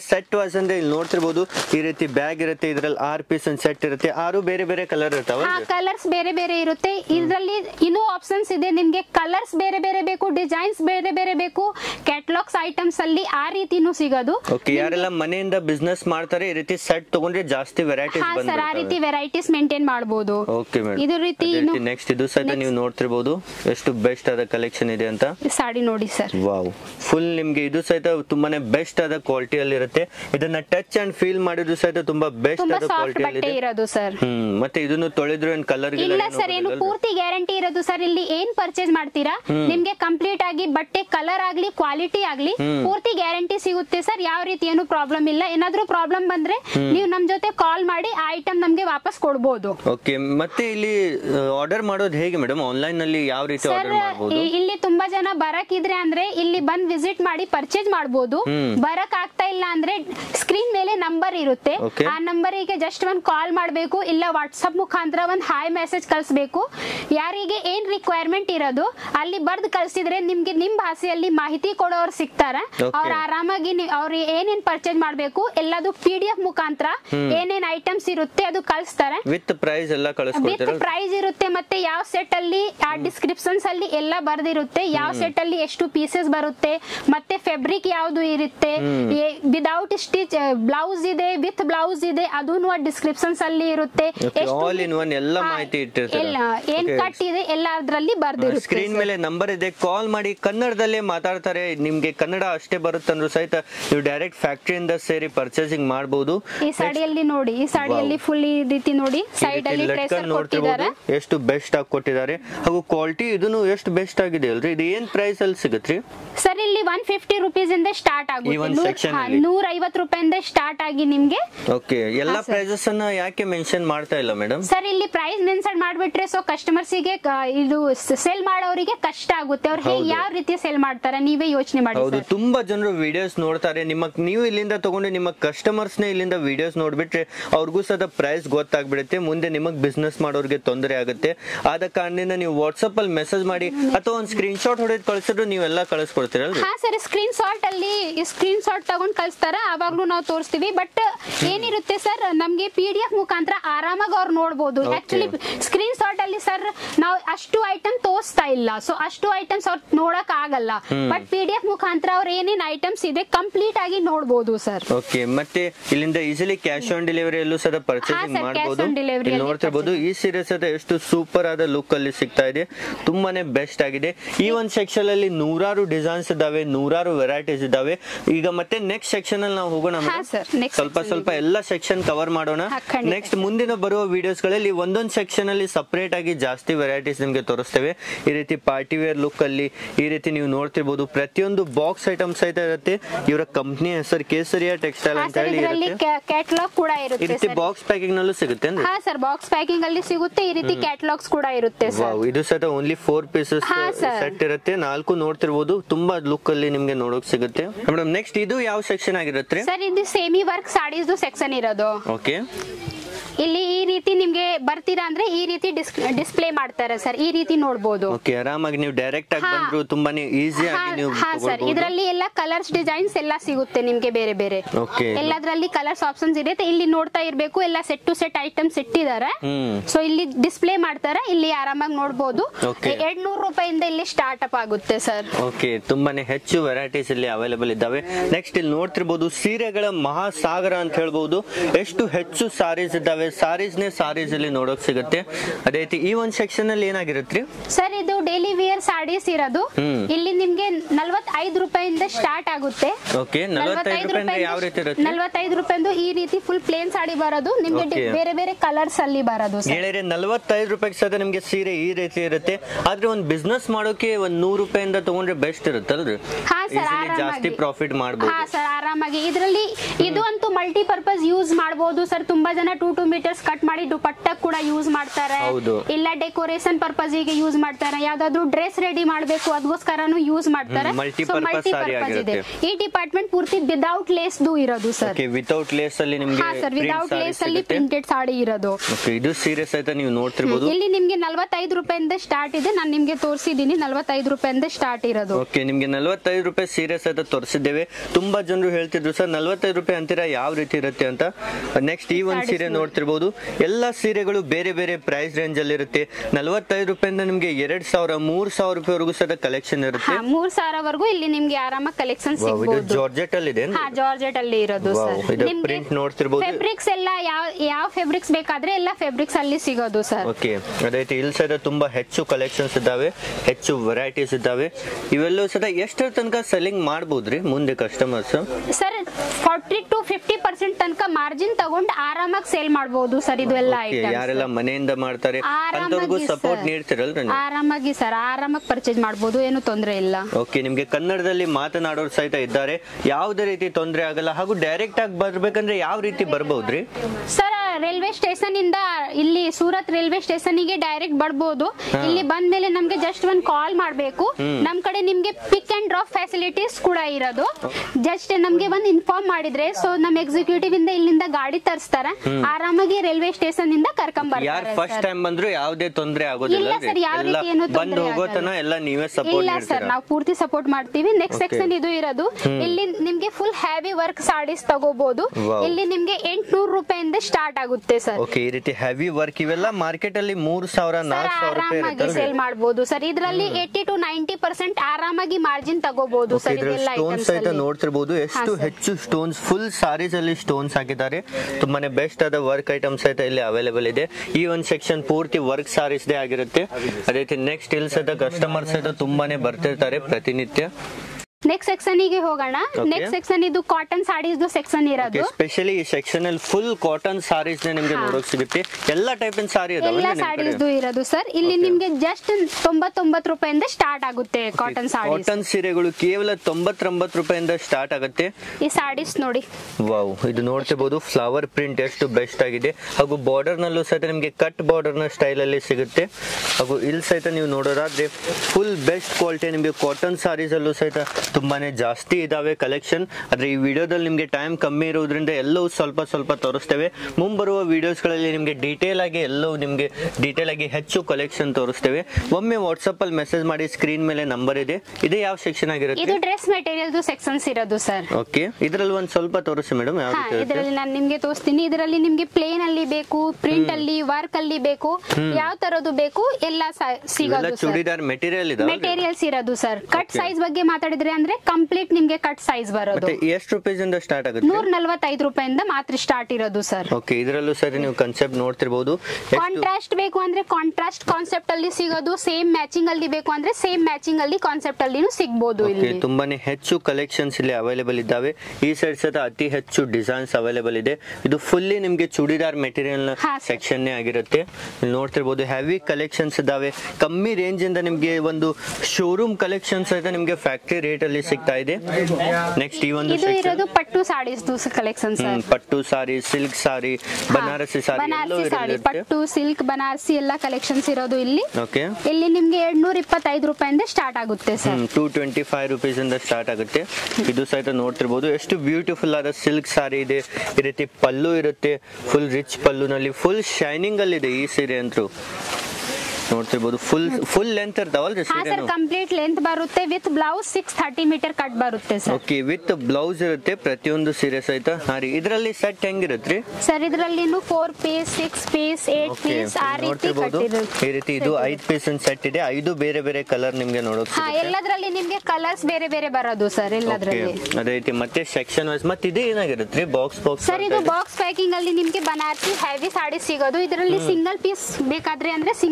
ಸೆಟ್ ವಾಸ್ ಅಂದ್ರೆ ಇಲ್ಲಿ ನೋಡ್ತಿರ್ಬೋದು ಈ ರೀತಿ ಬ್ಯಾಗ್ ಇರುತ್ತೆ ಇದ್ರಲ್ಲಿ ಆರ್ ಪೀಸ್ ಒಂದು ಸೆಟ್ ಇರುತ್ತೆ ಆರು ಬೇರೆ ಬೇರೆ ಕಲರ್ ಇರ್ತಾವ ಹಾ ಕಲರ್ಸ್ ಬೇರೆ ಬೇರೆ ಇರುತ್ತೆ ಇದರಲ್ಲಿ ಇನ್ನೂ ಆಪ್ಷನ್ಸ್ ಇದೆ ನಿಮ್ಗೆ ಕಲರ್ಸ್ ಬೇರೆ ಬೇರೆ ಬೇಕು ಡಿಸೈನ್ಸ್ ಬೇರೆ ಬೇರೆ ಬೇಕು ಕ್ಯಾಟ್ಲಾಗ್ಸ್ ಐಟಮ್ಸ್ ಅಲ್ಲಿ ಆ ರೀತಿನೂ ಸಿಗೋದು ಓಕೆ ಯಾರೆಲ್ಲ ಮನೆಯಿಂದ ಬಿಸ್ನೆಸ್ ಮಾಡ್ತಾರೆ ಈ ರೀತಿ ಸೆಟ್ ತಗೊಂಡ್ರೆ ಜಾಸ್ತಿ ವೆರೈಟೀಸ್ ಹಾ ಸರ್ ಆ ರೀತಿ ಬಂದ್ಬಿಡ್ತವೆ ವೆರೈಟೀಸ್ ಮೇಂಟೈನ್ ಮಾಡಬಹುದು ಓಕೆ ಇದು ರೀತಿ ಮೇಡಮ್ ಇನ್ನು ನೆಕ್ಸ್ಟ್ ಇದು ಸಹಿತ ನೀವು ನೋಡ್ತಿರ್ಬೋದು ಎಷ್ಟು ಬೆಸ್ಟ್ ಆದ ಕಲೆಕ್ಷನ್ ಇದೆ ಅಂತ ಸಾಡಿ ನೋಡಿ ಸರ್ ವಾವ್ ಫುಲ್ ನಿಮ್ಗೆ ಇದು ಸಹಿತ ತುಂಬಾನೇ ಬೆಸ್ಟ್ ಆದ ಕ್ವಾಲಿಟಿಯಲ್ಲಿ ಇರುತ್ತೆ ಇದನ್ನ ಟಚ್ ಅಂಡ್ ಫೀಲ್ ಮಾಡಿದ್ರು ಸಹಿತ ತುಂಬಾ ಬೆಸ್ಟ್ ತುಂಬಾ ಆದ ಸಾಫ್ಟ್ ಕ್ವಾಲಿಟಿಯಲ್ಲಿ ಬಟ್ಟೆ ಇದೆ ಇರೋದು ಸರ್ ಹ್ಮ್ ಮತ್ತೆ ಇದನ್ನು ತೊಳೆದ್ರು ಏನ್ ಕಲರ್ ಇಲ್ಲ ಸರ್ ಏನು ಪೂರ್ತಿ ಗ್ಯಾರಂಟಿ ಇರೋದು ಸರ್ ಇಲ್ಲಿ ಏನ್ ಪರ್ಚೇಸ್ ಮಾಡ್ತೀರಾ ನಿಮ್ಗೆ ಕಂಪ್ಲೀಟ್ ಆಗಿ ಬಟ್ಟೆ ಕಲರ್ ಆಗ್ಲಿ ಕ್ವಾಲಿಟಿ ಆಗ್ಲಿ ಪೂರ್ತಿ ಗ್ಯಾರಂಟಿ ಸಿಗುತ್ತೆ ಸರ್ ಯಾವ ರೀತಿ ಏನು ಪ್ರಾಬ್ಲಮ್ ಇಲ್ಲ ಏನಾದ್ರೂ ಪ್ರಾಬ್ಲಮ್ ಬಂದ್ರೆ ನೀವು ನಮ್ ಜೊತೆ ಕಾಲ್ ಮಾಡಿ ಆ ಐಟಮ್ ನಮ್ಗೆ ವಾಪಸ್ ಕೊಡ್ಬೋದು ಓಕೆ ಮತ್ತೆ ಇಲ್ಲಿ ಆರ್ಡರ್ ಮಾಡೋದು ಹೇಗೆ ಮೇಡಮ್ ಆನ್ಲೈನ್ ನಲ್ಲಿ ಯಾವ ರೀತಿ ಸರ್ ಆರ್ಡರ್ ಮಾಡಬಹುದು ಇಲ್ಲಿ ತುಂಬಾ ಜನ ಬರಕ್ ಇದ್ರೆ ಅಂದ್ರೆ ಇಲ್ಲಿ ಬಂದ್ ವಿಸಿಟ್ ಮಾಡಿ ಪರ್ಚೇಸ್ ಮಾಡಬಹುದು ಬರಕ್ ಆಗ್ತಾ ಇಲ್ಲ ಅಂದ್ರೆ ಸ್ಕ್ರೀನ್ ಮೇಲೆ ನಂಬರ್ ಇರುತ್ತೆ Okay. ಆ ನಂಬರಿಗೆ ಜಸ್ಟ್ ಒಂದ್ ಕಾಲ್ ಮಾಡಬೇಕು ಇಲ್ಲ ವಾಟ್ಸ್ಆಪ್ ಮುಖಾಂತರ ಒಂದ್ ಹಾಯ್ ಮೆಸೇಜ್ ಕಳಿಸ್ಬೇಕು ಯಾರಿಗೆ ಏನ್ ರಿಕ್ವೈರ್ಮೆಂಟ್ ಇರೋದು ಅಲ್ಲಿ ಬರ್ದ್ ಕಳ್ಸಿದ್ರೆ ನಿಮ್ಗೆ ನಿಮ್ ಭಾಷೆಯಲ್ಲಿ ಮಾಹಿತಿ ಕೊಡೋರು ಸಿಗ್ತಾರ Okay. ಅವ್ರ ಆರಾಮಾಗಿ ನೀವ್- ಅವ್ರು ಏನೇನ್ ಪರ್ಚೇಸ್ ಮಾಡ್ಬೇಕು ಎಲ್ಲದು ಪಿ ಡಿ ಎಫ್ ಮುಖಾಂತರ ಏನೇನ್ ಐಟಮ್ಸ್ ಇರುತ್ತೆ ಅದು ಕಳಿಸ್ತಾರೆ ವಿತ್ ಪ್ರೈಸ್ ಎಲ್ಲ ವಿತ್ ಕಳಿಸ್ಕೊಡ್ತೀರಲ್ಲ ಪ್ರೈಸ್ ಇರುತ್ತೆ ಮತ್ತೆ ಯಾವ ಸೆಟ್ ಅಲ್ಲಿ ಆ ಡಿಸ್ಕ್ರಿಪ್ಷನ್ಸ್ ಅಲ್ಲಿ ಎಲ್ಲ ಬರ್ದಿರುತ್ತೆ ಯಾವ ಸೆಟ್ ಅಲ್ಲಿ ಎಷ್ಟು ಪೀಸಸ್ ಬರುತ್ತೆ ಮತ್ತೆ ಫ್ಯಾಬ್ರಿಕ್ ಯಾವ್ದು ಇರುತ್ತೆ ವಿದೌಟ್ ಸ್ಟಿಚ್ ಬ್ಲೌಸ್ ಇದೆ ವಿತ್ ಬ್ಲೌಸ್ ಇದೆ ಅದನ್ನು ಡಿಸ್ಕ್ರಿಪ್ಷನ್ಸ್ ಅಲ್ಲಿ ಇರುತ್ತೆ ಆಲ್ ಇನ್ ಒನ್ ಎಲ್ಲ ಮಾಹಿತಿ ಇಟ್ಟಿರ್ತಾರೆ ಎಲ್ಲ ಏನ್ ಕಟ್ ಇದೆ ಎಲ್ಲ ಅದ್ರಲ್ಲಿ ಬರ್ದಿರುತ್ತೆ ಸ್ಕ್ರೀನ್ ಮೇಲೆ ನಂಬರ್ ಇದೆ ಕಾಲ್ ಮಾಡಿ ಕನ್ನಡದಲ್ಲೇ ಮಾತಾಡ್ತಾರೆ ನಿಮ್ಗೆ ಕನ್ನಡ ಅಷ್ಟೇ ಬರುತ್ತಂದ್ರು ಸಹಿತ ನೀವು ಡೈರೆಕ್ಟ್ ಫ್ಯಾಕ್ಟ್ರಿಯಿಂದ ಸೇರಿ ಪರ್ಚೇಸಿಂಗ್ ಮಾಡಬಹುದು ಈ ಸಾಡಿಯಲ್ಲಿ ನೋಡಿ ಈ ಸಾಡಿಯಲ್ಲಿ ಫುಲ್ ಈ ರೀತಿ ನೋಡಿ ಸೈಡ್ ಅಲ್ಲಿ ಟ್ರೇಸರ್ ಕೊಟ್ಟಿದ್ದಾರೆ ಎಷ್ಟು ಬೆಸ್ಟ್ ಆಗಿ ಕೊಟ್ಟಿದ್ದಾರೆ ಹಾಗೂ ಕ್ವಾಲಿಟಿ ಇದನ್ನು ಎಷ್ಟು ಬೆಸ್ಟ್ ಆಗಿದೆ ಅಲ್ರಿ ಇದು ಏನ್ ಪ್ರೈಸ್ ಅಲ್ಲಿ ಸಿಗತ್ರಿ ಸರ್ ಇಲ್ಲಿ ಒನ್ ಫಿಫ್ಟಿ ರುಪೀಸ್ ಇಂದ ಸ್ಟಾರ್ಟ್ ಈ ಒಂದ್ section ಆಗುತ್ತೆ ಅಲ್ಲಿ? ನೂರ ಐವತ್ತು ರೂಪಾಯಿಂದ ಸ್ಟಾರ್ಟ್ ಆಗಿ ನಿಮ್ಗೆ ಓಕೆ ಎಲ್ಲಾ ಹಾ, sir. ಪ್ರೈಸಸ್ ಅನ್ನ ಯಾಕೆ ಮೆನ್ಷನ್ ಮಾಡ್ತಾ ಇಲ್ಲ ಮೇಡಮ್ ಸರ್ ಇಲ್ಲಿ ಪ್ರೈಸ್ ಮೆನ್ಷನ್ ಮಾಡ್ಬಿಟ್ರೆ ಸೊ ಕಸ್ಟಮರ್ಸಿಗೆ ಇದು ಸೇಲ್ ಮಾಡೋರಿಗೆ ಕಷ್ಟ ಆಗುತ್ತೆ ಅವ್ರು ಹೇಗೆ ಹೌದು. ಯಾವ ರೀತಿ ಸೇಲ್ ಮಾಡ್ತಾರೆ ನೀವೇ ಯೋಚನೆ ಮಾಡಿ ಹೌದು ಸರ್ ತುಂಬಾ ಜನರು ವಿಡಿಯೋಸ್ ನೋಡ್ತಾರೆ ನಿಮ್ಮ ನೀವು ಇಲ್ಲಿಂದ ತಗೊಂಡು ನಿಮ್ಮ ಕಸ್ಟಮರ್ಸ್ ನೇ ಇಲ್ಲಿಂದ ವಿಡಿಯೋಸ್ ನೋಡ್ಬಿಟ್ರೆ ಅವ್ರಿಗೂ ಸಹ ಪ್ರೈಸ್ ಗೊತ್ತಾಗ್ಬಿಡುತ್ತೆ ಮುಂದೆ ನಿಮಗ್ ಬಿಸ್ನೆಸ್ ಮಾಡೋರಿಗೆ ತೊಂದರೆ ಆಗುತ್ತೆ ಆದ ಕಾರಣದಿಂದ ನೀವು ವಾಟ್ಸಪ್ ಅಲ್ಲಿ ಮೆಸೇಜ್ ಮಾಡಿ ಅಥವಾ ಒಂದು ಸ್ಕ್ರೀನ್ ಶಾಟ್ ಹೊಡೆದು ಕಳ್ಸಿದ್ರು ನೀವೆಲ್ಲ ಕಳಿಸ್ಕೊಡ್ತೀರಲ್ರಿ ಹಾ ಸರ್ ಸ್ಕ್ರೀನ್ ಶಾಟ್ ಅಲ್ಲಿ ಸ್ಕ್ರೀನ್ ಶಾಟ್ ತಗೊಂಡ್ ಕಳಿಸ್ತಾರ ಅವಾಗ್ಲೂ ನಾವು ತೋರಿಸ್ತೀವಿ ಬಟ್ ಏನಿರುತ್ತೆ ಸರ್ ನಮ್ಗೆ ಪಿ ಡಿ ಎಫ್ ಮುಖಾಂತರ ಆರಾಮಾಗಿ ಅವ್ರು ನೋಡ್ಬೋದು Okay. ಆಕ್ಚುಲಿ ಸ್ಕ್ರೀನ್ ಶಾಟ್ ಅಲ್ಲಿ ಸರ್ ನಾವು ಅಷ್ಟು ಐಟಮ್ ತೋರಿಸ್ತಾ ಇಲ್ಲ ಸೊ ಅಷ್ಟು ಐಟಮ್ಸ್ ಅವ್ರು ನೋಡಕ್ ಆಗಲ್ಲ ಬಟ್ ಪಿ ಡಿ ಎಫ್ ಮುಖಾಂತರ ಅವ್ರು ಏನೇನ್ ಐಟಮ್ಸ್ ಇದೆ ಕಂಪ್ಲೀಟ್ ಆಗಿ ನೋಡ್ಬೋದು ಸರ್ ಓಕೆ ಮತ್ತೆ ಇಲ್ಲಿಂದ ಈಸಿಲಿ ಕ್ಯಾಶ್ ಆನ್ ಡೆಲಿವರಿ ಅಲ್ಲೂ ಸಹ ಪರ್ಚೇಸಿಂಗ್ ಹಾ, sir, cash ಮಾಡಬಹುದು on delivery ಇಲ್ಲಿ ಅಲ್ಲಿ ನೋಡ್ತಿರ್ಬೋದು ಈ ಸೀರೆ ಸಹ ಎಷ್ಟು ಸೂಪರ್ ಆದ ಲುಕ್ ಅಲ್ಲಿ ಸಿಗ್ತಾ ಇದೆ ತುಂಬಾನೇ ಬೆಸ್ಟ್ ಆಗಿದೆ ಈ ಒಂದು ಸೆಕ್ಷನ್ ಅಲ್ಲಿ ನೂರಾರು ಡಿಸೈನ್ಸ್ ಇದಾವೆ ನೂರಾರು ವೆರೈಟೀಸ್ ಇದಾವೆ ಈಗ ಮತ್ತೆ ನೆಕ್ಸ್ಟ್ ಸೆಕ್ಷನ್ ಅಲ್ಲಿ ನಾವು ಹೋಗೋಣ ಹಾ, madam? sir. Next ಸ್ವಲ್ಪ section ಸ್ವಲ್ಪ ಎಲ್ಲ ಸೆಕ್ಷನ್ ಕವರ್ ಮಾಡೋಣ ಹಾ, ಖಂಡಿತ. ನೆಕ್ಸ್ಟ್ ಮುಂದಿನ ಬರುವ ವಿಡಿಯೋಸ್ ಗಳಲ್ಲಿ ಒಂದೊಂದು ಸೆಕ್ಷನ್ ಅಲ್ಲಿ ಸಪರೇಟ್ ಆಗಿ ಜಾಸ್ತಿ ವೆರೈಟೀಸ್ ನಿಮ್ಗೆ ತೋರಿಸ್ತೇವೆ ಈ ರೀತಿ ಪಾರ್ಟಿ ವೇರ್ ಲುಕ್ ಅಲ್ಲಿ ಈ ರೀತಿ ನೀವು ನೋಡ್ತಿರ್ಬೋದು ಪ್ರತಿಯೊಂದು ಬಾಕ್ಸ್ ಐಟಮ್ಸ್ ಸಹಿತ ಇರುತ್ತೆ ಇವರ ಕಂಪ್ನಿ ಹೆಸರು ಕೇಸರಿಯಾ ಟೆಕ್ಸ್ಟೈಲ್ ಅಂತ ಸರ್ ಹೇಳಿ ಇದರಲ್ಲಿ ಇರುತ್ತೆ ಕ್ಯಾಟ್ಲಾಗ್ ಕೂಡ ಈ ಇರುತ್ತೆ ರೀತಿ ಸರ್ ಬಾಕ್ಸ್ ಪ್ಯಾಕಿಂಗ್ ನಲ್ಲೂ ಸಿಗುತ್ತೆ ಅಂದ್ರೆ ಹಾ ಸರ್ ಬಾಕ್ಸ್ ಪ್ಯಾಕಿಂಗ್ ಅಲ್ಲಿ ಸಿಗುತ್ತೆ ಈ ರೀತಿ ಕ್ಯಾಟ್ಲಾಗ್ಸ್ ಕೂಡ ಇರುತ್ತೆ ಸರ್ ವಾವ್ ಇದು ಸಹಿತ ಓನ್ಲಿ ಫೋರ್ ಪೀಸಸ್ ಹಾ, sir. ಸೆಟ್ ಇರುತ್ತೆ ನಾಲ್ಕು ನೋಡ್ತಿರ್ಬೋದು ತುಂಬಾ ಲುಕ್ ಅಲ್ಲಿ ನಿಮ್ಗೆ ನೋಡೋಕ್ ಸಿಗುತ್ತೆ ಮೇಡಮ್ ನೆಕ್ಸ್ಟ್ ಇದು ಯಾವ ಸೆಕ್ಷನ್ ಆಗಿರುತ್ತೆ ಸರ್ ಇದು ಸೇಮಿ ವರ್ಕ್ ಸಾಡೀಸ್ದು ಸೆಕ್ಷನ್ ಇರೋದು ಓಕೆ ಇಲ್ಲಿ ಈ ರೀತಿ ನಿಮ್ಗೆ ಬರ್ತೀರಾ ಅಂದ್ರೆ ಈ ರೀತಿ ಡಿಸ್ಪ್ಲೇ ಮಾಡ್ತಾರೆ ಸರ್ ಈ ರೀತಿ ನೋಡ್ಬೋದು ಓಕೆ ಆರಾಮಾಗಿ ನೀವು ಡೈರೆಕ್ಟ್ ಆಗಿ ಹಾ. ಬಂದ್ರು ತುಂಬಾನೇ ಈಸಿ ಹಾ ಆಗಿ ನೀವು ಹಾ ಸರ್ ತಗೊಳ್ಬಹುದು ಇದರಲ್ಲಿ ಎಲ್ಲ ಕಲರ್ಸ್ ಡಿಸೈನ್ಸ್ ಎಲ್ಲ ಸಿಗುತ್ತೆ ನಿಮ್ಗೆ ಬೇರೆ ಬೇರೆ ಓಕೆ ಎಲ್ಲದ್ರಲ್ಲಿ ಕಲರ್ಸ್ ಆಪ್ಷನ್ಸ್ ಇರುತ್ತೆ ಇಲ್ಲಿ ನೋಡ್ತಾ ಇರ್ಬೇಕು ಎಲ್ಲ ಸೆಟ್ ಟು ಸೆಟ್ ಐಟಮ್ಸ್ ಇಟ್ಟಿದ್ದಾರೆ ಹ್ಮ್ ಸೊ ಇಲ್ಲಿ ಡಿಸ್ಪ್ಲೇ ಮಾಡ್ತಾರೆ ಇಲ್ಲಿ ಆರಾಮಾಗಿ ನೋಡ್ಬೋದು Okay. ಎರಡ್ ನೂರು ರೂಪಾಯಿಂದ ಇಲ್ಲಿ ಸ್ಟಾರ್ಟ್ ಅಪ್ ಆಗುತ್ತೆ ಸರ್ ಓಕೆ ತುಂಬಾನೇ ಹೆಚ್ಚು ವೆರೈಟೀಸ್ ಇಲ್ಲಿ ಅವೈಲೇಬಲ್ ಇದ್ದಾವೆ ನೆಕ್ಸ್ಟ್ ಇಲ್ಲಿ ನೋಡ್ತಿರ್ಬೋದು ಸೀರೆಗಳ ಮಹಾಸಾಗರ ಅಂತ ಹೇಳ್ಬೋದು ಎಷ್ಟು ಹೆಚ್ಚು ಸಾರೀಸ್ ಇದ್ದಾವೆ ಸಾರೀಸ್ ನೇ ಸಾರೀಸ್ ಇಲ್ಲಿ ನೋಡೋಕ್ ಸಿಗುತ್ತೆ ಅದೇ ರೀತಿ ಈ ಒಂದ್ ಸೆಕ್ಷನ್ ಅಲ್ಲಿ ಏನಾಗಿರುತ್ತೆ ಸರ್ ಇದು ಡೈಲಿ ವೇರ್ ಸಾಡೀಸ್ ಇರೋದು ಹ್ಮ್. ಇಲ್ಲಿ ನಿಮ್ಗೆ ನಲವತ್ತೈದು ರೂಪಾಯಿಂದ ಸ್ಟಾರ್ಟ್ ಆಗುತ್ತೆ ಓಕೆ ನಲವತ್ತೈದು ರೂಪಾಯಿ ಅಂದ್ರೆ ಯಾವ ರೀತಿ ಇರುತ್ತೆ ನಲವತ್ತೈದು ರೂಪಾಯಿಂದ ಈ ರೀತಿ ಫುಲ್ ಪ್ಲೇನ್ ಸಾಡಿ ಬರೋದು ನಿಮ್ಗೆ ಡಿ- Okay. ಬೇರೆ ಬೇರೆ ಕಲರ್ಸ್ ಅಲ್ಲಿ ಬರೋದು ಸರ್ ಗೆಳೆಯರೆ ನಲವತ್ತೈದು ರೂಪಾಯಿಗೆ ಸಹ ನಿಮ್ಗೆ ಸೀರೆ ಈ ರೀತಿ ಇರುತ್ತೆ ಆದ್ರೆ ಒಂದು ಬಿಸ್ನೆಸ್ ಮಾಡೋಕೆ ಒಂದ್ ನೂರು ರೂಪಾಯಿಂದ ತಗೊಂಡ್ರೆ ಬೆಸ್ಟ್ ಇರುತ್ತಲ್ರಿ ಹಾ ಸರ್ Easily ಜಾಸ್ತಿ ಆರಾಮಾಗಿ ಪ್ರಾಫಿಟ್ ಮಾಡಬಹುದು ಹಾ ಸರ್ ಆರಾಮಾಗಿ ಇದರಲ್ಲಿ ಇದು ಅಂತೂ ಮಲ್ಟಿ ಪರ್ಪಸ್ ಯೂಸ್ ಮಾಡಬಹುದು ಸರ್ ತುಂಬಾ ಜನ ಟೂ ಟೂ ಮೀಟರ್ಸ್ ಕಟ್ ಮಾಡಿ ದುಪಟ್ಟ ಕೂಡ ಯೂಸ್ ಮಾಡ್ತಾರೆ ಹೌದು. ಇಲ್ಲ ಡೆಕೋರೇಷನ್ ಪರ್ಪಸ್ ಗೆ ಯೂಸ್ ಮಾಡ್ತಾರೆ ಯಾವ್ದಾದ್ರು ಡ್ರೆಸ್ ರೆಡಿ ಮಾಡ್ಬೇಕು ಅದಕ್ಕೋಸ್ಕರನು ಯೂಸ್ ಮಾಡ್ತಾರೆ ಹ್ಮ್, multi-purpose saree ಇದೆ ಆಗಿರುತ್ತೆ. ಈ ಡಿಪಾರ್ಟ್ಮೆಂಟ್ ಪೂರ್ತಿ ವಿದೌಟ್ ಲೇಸ್ ಇರೋದು ಸರ್ ಓಕೆ ವಿತೌಟ್ ಲೇಸ್ ಅಲ್ಲಿ ನಿಮ್ಗೆ ಹಾ sir print without saree lace ಅಲ್ಲಿ ಸಿಗುತ್ತೆ. ಪ್ರಿಂಟೆಡ್ ಸಾಡಿ ಇರೋದು Okay, ಇದು ಸೀರೆ ಸಹಿತ ನೀವು ನೋಡ್ತಿರ್ಬೋದು ಇಲ್ಲಿ ನಿಮ್ಗೆ ನಲ್ವತ್ತೈದು ರೂಪಾಯಿಂದ ಸ್ಟಾರ್ಟ್ ಇದೆ ನಾನು ನಿಮ್ಗೆ ತೋರಿಸಿದೀನಿ ನಲ್ವತ್ತೈದು ರೂಪಾಯಿಂದ ಸ್ಟಾರ್ಟ್ ಇರೋದು ಓಕೆ ನಿಮ್ಗೆ ನಲ್ವತ್ತೈದು ರೂಪಾಯಿ ಸೀರೆ ಸಹಿತ ತೋರಿಸಿದ್ದೇವೆ ತುಂಬಾ ಜನರು ಹೇಳ್ತಿದ್ರು ಸರ್ ನಲ್ವತ್ತೈದು ರೂಪಾಯಿ ಅಂತೀರಾ ಯಾವ ರೀತಿ ಇರುತ್ತೆ ಅಂತ ನೆಕ್ಸ್ಟ್ ಈ ಒಂದು Sarees ಸೀರೆ ನೋಡಿ. ನೋಡ್ತಿರ್ಬೋದು ಎಲ್ಲಾ ಸೀರೆಗಳು ಬೇರೆ ಬೇರೆ ಪ್ರೈಸ್ ರೇಂಜ್ ಅಲ್ಲಿ ಇರುತ್ತೆ ನಲ್ವತ್ತೈದು ರೂಪಾಯಿಂದ ನಿಮ್ಗೆ ಎರಡ್ ಸಾವಿರ ಮೂರ್ ಸಾವಿರ ರೂಪಾಯಿವರೆಗೂ ಸಹಿತ ಕಲೆಕ್ಷನ್ ಇರುತ್ತೆ ಹಾ ಮೂರ್ ಸಾವಿರವರೆಗೂ ಇಲ್ಲಿ ನಿಮ್ಗೆ ಆರಾಮಾಗಿ ಕಲೆಕ್ಷನ್ Wow, ಇದು ಸಿಗ್ಬೋದು ಜಾರ್ಜೆಟ್ ಅಲ್ಲಿ ಇದೆ ಹಾ ಜಾರ್ಜೆಟ್ ಅಲ್ಲಿ ಇರೋದು Wow, ಸರ್ ಇದು print ನೋಡ್ತಿರ್ಬೋದು. ಫೆಬ್ರಿಕ್ಸ್ ಎಲ್ಲ ಯಾವ ಯಾವ ಫೆಬ್ರಿಕ್ಸ್ ಬೇಕಾದ್ರೆ ಎಲ್ಲ ಫೆಬ್ರಿಕ್ಸ್ ಅಲ್ಲಿ ಸಿಗೋದು ಸರ್ ಓಕೆ ಅದೇ ರೀತಿ ಇಲ್ಲಿ ಸಹಿತ ತುಂಬಾ ಹೆಚ್ಚು ಕಲೆಕ್ಷನ್ಸ್ ಇದ್ದಾವೆ ಹೆಚ್ಚು ವೆರೈಟೀಸ್ ಇದ್ದಾವೆ ಇವೆಲ್ಲವೂ ಸಹಿತ ಎಷ್ಟರ ತನಕ ಸೆಲ್ಲಿಂಗ್ ಮಾಡ್ಬೋದ್ರಿ ಮುಂದೆ customers sir forty to fifty percent ತನಕ ಮಾರ್ಜಿನ್ ತಗೊಂಡು ಆರಾಮಾಗಿ ಸೇಲ್ ಮಾಡಬಹುದು ಸರ್ ಇದು ಎಲ್ಲ ಯಾರೆಲ್ಲ ಐಟಮ್ಸ್ ಮನೆಯಿಂದ ಮಾಡ್ತಾರೆ ಅಂತವ್ರಿಗೂ ಆರಾಮಾಗಿ ಸಪೋರ್ಟ್ sir. ನೀಡ್ತಿರಲ್ರಿ ನೀವು ಆರಾಮಾಗಿ ಸರ್ ಆರಾಮಾಗಿ ಪರ್ಚೇಸ್ ಮಾಡಬಹುದು ಏನು ತೊಂದರೆ ಇಲ್ಲ ಓಕೆ ನಿಮ್ಗೆ ಕನ್ನಡದಲ್ಲಿ ಮಾತನಾಡೋರು ಸಹಿತ ಇದ್ದಾರೆ ಯಾವುದೇ ರೀತಿ ತೊಂದರೆ ಆಗಲ್ಲ ಹಾಗೂ ಡೈರೆಕ್ಟ್ ಆಗಿ ಬರ್ಬೇಕಂದ್ರೆ ಯಾವ ರೀತಿ ಬರ್ಬೋದ್ರಿ ಸರ್ ರೈಲ್ವೆ ಸ್ಟೇಷನ್ ಇಂದ ಇಲ್ಲಿ ಸೂರತ್ ರೈಲ್ವೆ ಸ್ಟೇಷನ್ ಗೆ ಡೈರೆಕ್ಟ್ ಬರ್ಬೋದು ಇಲ್ಲಿ ಬಂದ್ಮೇಲೆ ನಮ್ಗೆ ಜಸ್ಟ್ ಒಂದ್ ಕಾಲ್ ಮಾಡ್ಬೇಕು ನಮ್ ಕಡೆ ನಿಮ್ಗೆ ಪಿಕ್ ಅಂಡ್ ಡ್ರಾಪ್ ಫೆಸಿಲಿಟೀಸ್ ಕೂಡ ಇರೋದು ಜಸ್ಟ್ ನಮ್ಗೆ ಒಂದ್ ಇನ್ಫಾರ್ಮ್ ಮಾಡಿದ್ರೆ ಸೊ ನಮ್ ಎಕ್ಸಿಕ್ಯೂಟಿವ್ ಇಂದ ಇಲ್ಲಿಂದ ಗಾಡಿ ತರಿಸ್ತಾರೆ ಆರಾಮಾಗಿ ರೈಲ್ವೆ ಸ್ಟೇಷನ್ ಇಂದ ಕರ್ಕೊಂಡ್ ಯಾರು ಬರ್ತಾರೆ ಫಸ್ಟ್ sir. ಟೈಮ್ ಬಂದ್ರು ಯಾವುದೇ ತೊಂದರೆ ಆಗೋದಿಲ್ಲ ಇಲ್ಲ ಸರ್ ಯಾವ ಎಲ್ಲ ರೀತಿ ಏನು ಬಂದು ತೊಂದರೆ ಹೋಗೋ ತನ ಎಲ್ಲ ನೀವೇ ಸಪೋರ್ಟ್ ಇಲ್ಲ ಸರ್ ನೀಡ್ತೀರಾ ನಾವು ಪೂರ್ತಿ ಸಪೋರ್ಟ್ ಮಾಡ್ತೀವಿ ನೆಕ್ಸ್ಟ್ Okay. ಸೆಕ್ಷನ್ ಇದು ಇರೋದು ಇಲ್ಲಿ ನಿಮ್ಗೆ ಫುಲ್ ಹೆವಿ ವರ್ಕ್ ಸಾಡೀಸ್ ತಗೋಬಹುದು Wow. ಇಲ್ಲಿ ನಿಮ್ಗೆ ಎಂಟ್ನೂರು ರೂಪಾಯಿಂದ ಸ್ಟಾರ್ಟ್ ಆಗುತ್ತೆ ಸರ್ ಓಕೆ ಈ ರೀತಿ ಹೆವಿ ವರ್ಕ್ ಇವೆಲ್ಲ ಮಾರ್ಕೆಟ್ ಅಲ್ಲಿ ಮೂರ್ ಸಾವಿರ ಸರ್ ನಾಲ್ಕು ಸಾವಿರ ರೂಪಾಯಿ ಆರಾಮಾಗಿ ಇರುತ್ತೆ ಸೇಲ್ ಮಾಡಬಹುದು ಸರ್ ಇದರಲ್ಲಿ ಏಟಿ ಟು ನೈಂಟಿ ಪರ್ಸೆಂಟ್ ಆರಾಮಾಗಿ ಮಾರ್ಜಿನ್ ತಗೋಬಹುದು ಸರ್ ಇದ್ರಲ್ಲಿ ಇದೆಲ್ಲ ಸ್ಟೋನ್ಸ್ ಐಟಮ್ಸ್ ಸಹಿತ ನೋಡ್ತಿರ್ಬೋದು ಎಷ್ಟು sir. ಹೆಚ್ಚು ಸ್ಟೋನ್ಸ್ ಫುಲ್ ಸಾರೀಸ್ ಅಲ್ಲಿ ಸ್ಟೋನ್ಸ್ ಹಾಕಿದ್ದಾರೆ ತುಂಬಾನೇ ಬೆಸ್ಟ್ ಆದ ವರ್ಕ್ ಐಟಮ್ಸ್ ಸಹಿತ ಇಲ್ಲಿ ಅವೈಲೇಬಲ್ ಇದೆ ಈ ಒಂದು ಸೆಕ್ಷನ್ ಪೂರ್ತಿ ವರ್ಕ್ ಸಾರೀಸ್ ದೇ ಆಗಿರುತ್ತೆ ಅದೇ ರೀತಿ ನೆಕ್ಸ್ಟ್ ಇಲ್ಲಿ ಸಹಿತ ಕಸ್ಟಮರ್ ಸಹಿತ ತುಂಬಾನೇ ಬರ್ತಿರ್ತಾರೆ ಪ್ರತಿನಿತ್ಯ ನೆಕ್ಸ್ಟ್ ಸೆಕ್ಷನ್ ಗೆ ಹೋಗೋಣ Okay. ನೆಕ್ಸ್ಟ್ ಸೆಕ್ಷನ್ ಇದು ಕಾಟನ್ ಸಾಡೀಸ್ ಸೆಕ್ಷನ್ ಇರೋದು ಸ್ಪೆಷಲಿ ಈ ಸೆಕ್ಷನ್ ಅಲ್ಲಿ ಫುಲ್ ಕಾಟನ್ ಸಾರೀಸ್ ನಿಮ್ಗೆ ಹಾ. ನೋಡೋಕ್ ಸಿಗುತ್ತೆ ಎಲ್ಲಾ ಟೈಪಿನ ಸಾರಿ ಎಲ್ಲ ಸಾಡೀಸ್ ಇರೋದು ಸರ್ ಇಲ್ಲಿ ನಿಮ್ಗೆ ಜಸ್ಟ್ ತೊಂಬತ್ತೊಂಬತ್ತು ರೂಪಾಯಿಂದ ಸ್ಟಾರ್ಟ್ ಆಗುತ್ತೆ ಕಾಟನ್ ಸಾಡೀಸ್ ಕಾಟನ್ ಸೀರೆಗಳು ಕೇವಲ ತೊಂಬತ್ತೊಂಬತ್ತು ರೂಪಾಯಿಂದ ಸ್ಟಾರ್ಟ್ ಆಗುತ್ತೆ ಈ ಸಾಡೀಸ್ ನೋಡಿ ವಾವ್ ಇದು ನೋಡ್ತಿರ್ಬೋದು ಫ್ಲವರ್ ಪ್ರಿಂಟ್ ಎಷ್ಟು ಬೆಸ್ಟ್ ಆಗಿದೆ ಹಾಗೂ ಬಾರ್ಡರ್ ನಲ್ಲೂ ಸಹಿತ ನಿಮಗೆ ಕಟ್ ಬಾರ್ಡರ್ ನ ಸ್ಟೈಲ್ ಅಲ್ಲಿ ಸಿಗುತ್ತೆ ಹಾಗೂ ಇಲ್ಲಿ ಸಹಿತ ನೀವು ನೋಡೋದಾದ್ರೆ ಫುಲ್ ಬೆಸ್ಟ್ ಕ್ವಾಲಿಟಿ ನಿಮಗೆ ಕಾಟನ್ ಸಾರೀಸ್ ಅಲ್ಲೂ ಸಹಿತ ತುಂಬಾನೇ ಜಾಸ್ತಿ ಇದಾವೆ ಕಲೆಕ್ಷನ್ ಆದ್ರೆ ಈ ವಿಡಿಯೋದಲ್ಲಿ ನಿಮಗೆ ಟೈಮ್ ಕಮ್ಮಿ ಇರೋದ್ರಿಂದ ಎಲ್ಲವೂ ಸ್ವಲ್ಪ ಸ್ವಲ್ಪ ತೋರಿಸ್ತೇವೆ ಮುಂಬರುವ ವಿಡಿಯೋಸ್ ಗಳಲ್ಲಿ ನಿಮಗೆ ಡೀಟೇಲ್ ಆಗಿ ಎಲ್ಲವೂ ನಿಮಗೆ ಡೀಟೇಲ್ ಆಗಿ ಹೆಚ್ಚು ಕಲೆಕ್ಷನ್ ತೋರಿಸ್ತೇವೆ ಒಮ್ಮೆ ವಾಟ್ಸಪ್ ಅಲ್ಲಿ ಮೆಸೇಜ್ ಮಾಡಿ ಸ್ಕ್ರೀನ್ ಮೇಲೆ ನಂಬರ್ ಇದೆ ಇದೇ ಯಾವ ಸೆಕ್ಷನ್ ಇದು ಆಗಿರುತ್ತೆ ಡ್ರೆಸ್ ಮೆಟೀರಿಯಲ್ ಸೆಕ್ಷನ್ಸ್ ಇರೋದು ಸರ್ ಓಕೆ ಇದ್ರಲ್ಲಿ ಒಂದ್ ಸ್ವಲ್ಪ ತೋರಿಸಿ ಮೇಡಮ್ ಯಾವ ಹಾ ರೀತಿ ಇರುತ್ತೆ ಇದರಲ್ಲಿ ನಾನು ನಿಮ್ಗೆ ತೋರಿಸ್ತೀನಿ ಇದರಲ್ಲಿ ನಿಮ್ಗೆ ಪ್ಲೇನ್ ಅಲ್ಲಿ ಬೇಕು ಪ್ರಿಂಟ್ ಅಲ್ಲಿ ವರ್ಕ್ ಅಲ್ಲಿ ಬೇಕು ಯಾವ ತರದ್ದು ಬೇಕು ಎಲ್ಲ ಸ- ಇವೆಲ್ಲ ಸಿಗೋದು ಸರ್ ಚೂಡಿದಾರ್ ಮೆಟೀರಿಯಲ್ ಇದೆ ಮೆಟೀರಿಯಲ್ಸ್ ಇರೋದು ಸರ್ ಕಟ್ Okay. ಸೈಜ್ ಬಗ್ಗೆ ಮಾತಾಡಿದ್ರೆ ಅಂದ್ರೆ ಕಂಪ್ಲೀಟ್ ನಿಮ್ಗೆ ಕಟ್ ಸೈಜ್ ಬರೋದು ಮತ್ತೆ ಎಷ್ಟು ರುಪೀಸ್ ಇಂದ ಸ್ಟಾರ್ಟ್ ಆಗುತ್ತೆ ನೂರ ನಲ್ವತ್ತೈದು ರೂಪಾಯಿಂದ ಮಾತ್ರ ಸ್ಟಾರ್ಟ್ ಇರೋದು ಸರ್ ಓಕೆ ಇದರಲ್ಲೂ ಸರಿ ನೀವು ಕನ್ಸೆಪ್ಟ್ ನೋಡ್ತಿರ್ಬೋದು ಎಷ್ಟು ಕಾಂಟ್ರಾಸ್ಟ್ ಬೇಕು ಅಂದ್ರೆ ಕಾಂಟ್ರಾಸ್ಟ್ ಕಾನ್ಸೆಪ್ಟ್ ಅಲ್ಲಿ ಸಿಗೋದು ಸೇಮ್ ಮ್ಯಾಚಿಂಗ್ ಅಲ್ಲಿ ಬೇಕು ಅಂದ್ರೆ ಸೇಮ್ ಮ್ಯಾಚಿಂಗ್ ಅಲ್ಲಿ ಕಾನ್ಸೆಪ್ಟ್ ಅಲ್ಲಿನೂ ಸಿಗ್ಬೋದು ಓಕೆ ಇಲ್ಲಿ ತುಂಬಾನೇ ಹೆಚ್ಚು ಕಲೆಕ್ಷನ್ಸ್ ಇಲ್ಲಿ ಅವೈಲೇಬಲ್ ಇದ್ದಾವೆ ಈ ಸೈಡ್ ಸಹಿತ ಅತಿ ಹೆಚ್ಚು ಡಿಸೈನ್ಸ್ ಅವೈಲೇಬಲ್ ಇದೆ ಇದು ಫುಲ್ಲಿ ನಿಮ್ಗೆ ಚೂಡಿದಾರ್ ಮೆಟೀರಿಯಲ್ ನ ಹಾ, sir. ಸೆಕ್ಷನ್ ಆಗಿರುತ್ತೆ ಇಲ್ಲಿ ನೋಡ್ತಿರ್ಬೋದು ಹೆವಿ ಕಲೆಕ್ಷನ್ಸ್ ಇದಾವೆ ಕಮ್ಮಿ ರೇಂಜ್ ಇಂದ ನಿಮ್ಗೆ ಒಂದು ಶೋರೂಮ್ ಕಲೆಕ್ಷನ್ ಸಹಿತ ನಿಮ್ಗೆ ಫ್ಯಾಕ್ಟರಿ ರೇಟ್ ಅಲ್ಲಿ ಸಿಗ್ತಾ ಇದೆ ನೆಕ್ಸ್ಟ್ ಈ ಒಂದು ಇದು ಸೆಕ್ಷನ್ ಇರೋದು ಪಟ್ಟು ಸಾಡೀಸ್ ಕಲೆಕ್ಷನ್ ಸರ್ ಪಟ್ಟು ಸಾರಿ ಸಿಲ್ಕ್ ಸಾರಿ ಬನಾರಸಿ ಸಾರಿ ಎಲ್ಲವೂ ಬನಾರಸಿ ಸಾಡಿ ಇರುತ್ತೆ ಪಟ್ಟು ಸಿಲ್ಕ್ ಬನಾರಸಿ ಎಲ್ಲ ಕಲೆಕ್ಷನ್ಸ್ ಇರೋದು ಇಲ್ಲಿ ಓಕೆ ಇಲ್ಲಿ ನಿಮ್ಗೆ ಎರಡ್ನೂರ ಇಪ್ಪತ್ತೈದು ರೂಪಾಯಿಂದ ಸ್ಟಾರ್ಟ್ ಆಗುತ್ತೆ sir two twenty five rupees ಇಂದ ಸ್ಟಾರ್ಟ್ ಆಗುತ್ತೆ ಇದು ಸಹಿತ ನೋಡ್ತಿರ್ಬೋದು ಎಷ್ಟು ಬ್ಯೂಟಿಫುಲ್ ಆದ ಸಿಲ್ಕ್ ಸಾರಿ ಇದೆ ಈ ರೀತಿ ಪಲ್ಲು ಇರುತ್ತೆ ಫುಲ್ ರಿಚ್ ಪಲ್ಲುನಲ್ಲಿ ಫುಲ್ ಶೈನಿಂಗ್ ಅಲ್ಲಿ ಇದೆ ಈ ಸೀರೆ ಅಂತೂ ನೋಡ್ತಿರ್ಬೋದು ಫುಲ್ ಫುಲ್ ಲೆಂತ್ ಇರ್ತಾವಲ್ರಿ ಹಾ ಸರ್ ಸೀರೆನು ಕಂಪ್ಲೀಟ್ ಲೆಂತ್ ಬರುತ್ತೆ with blouse six thirty metre cut ಬರುತ್ತೆ ಸರ್ ಓಕೆ ವಿತ್ ಬ್ಲೌಸ್ ಇರುತ್ತೆ ಪ್ರತಿಯೊಂದು ಸೀರೆ ಸಹಿತ ಹಾ ರೀ ಇದರಲ್ಲಿ ಸೆಟ್ ಹೆಂಗಿರುತ್ತೆ ಸರ್ ಇದರಲ್ಲಿ four piece six piece eight okay piece ಆ ರೀತಿ ನೋಡ್ತಿರ್ಬೋದು ಈ ರೀತಿ ಇದು ಐದು ಪೀಸ್ ಸೆಟ್ ಇದೆ ಐದು ಬೇರೆ ಬೇರೆ ಕಲರ್ ನಿಮ್ಗೆ ನೋಡೋಕ್ ಹಾ ಸಿಗುತ್ತೆ ಎಲ್ಲದ್ರಲ್ಲಿ ನಿಮ್ಗೆ ಕಲರ್ಸ್ ಬೇರೆ ಬೇರೆ ಬರೋದು ಸರ್ ಓಕೆ ಎಲ್ಲದ್ರಲ್ಲಿ ಅದೇ ರೀತಿ ಮತ್ತೆ ಸೆಕ್ಷನ್ ವೈಸ್ ಮತ್ತೆ ಇದು ಏನಾಗಿರುತ್ತೆ ಬಾಕ್ಸ್ ಬಾಕ್ಸ್ ಸರ್ ಇದು ಬಾಕ್ಸ್ ಪ್ಯಾಕಿಂಗ್ ಅಲ್ಲಿ ನಿಮ್ಗೆ ಬನಾರಸಿ ಹೆವಿ ಸಾಡಿ ಸಿಗೋದು ಇದರಲ್ಲಿ ಸಿಂಗಲ್ ಪೀಸ್ ಬೇಕಾದ್ರೆ ಅಂದ್ರೆ ಸಿಂಗಲ್ ಪೀಸ್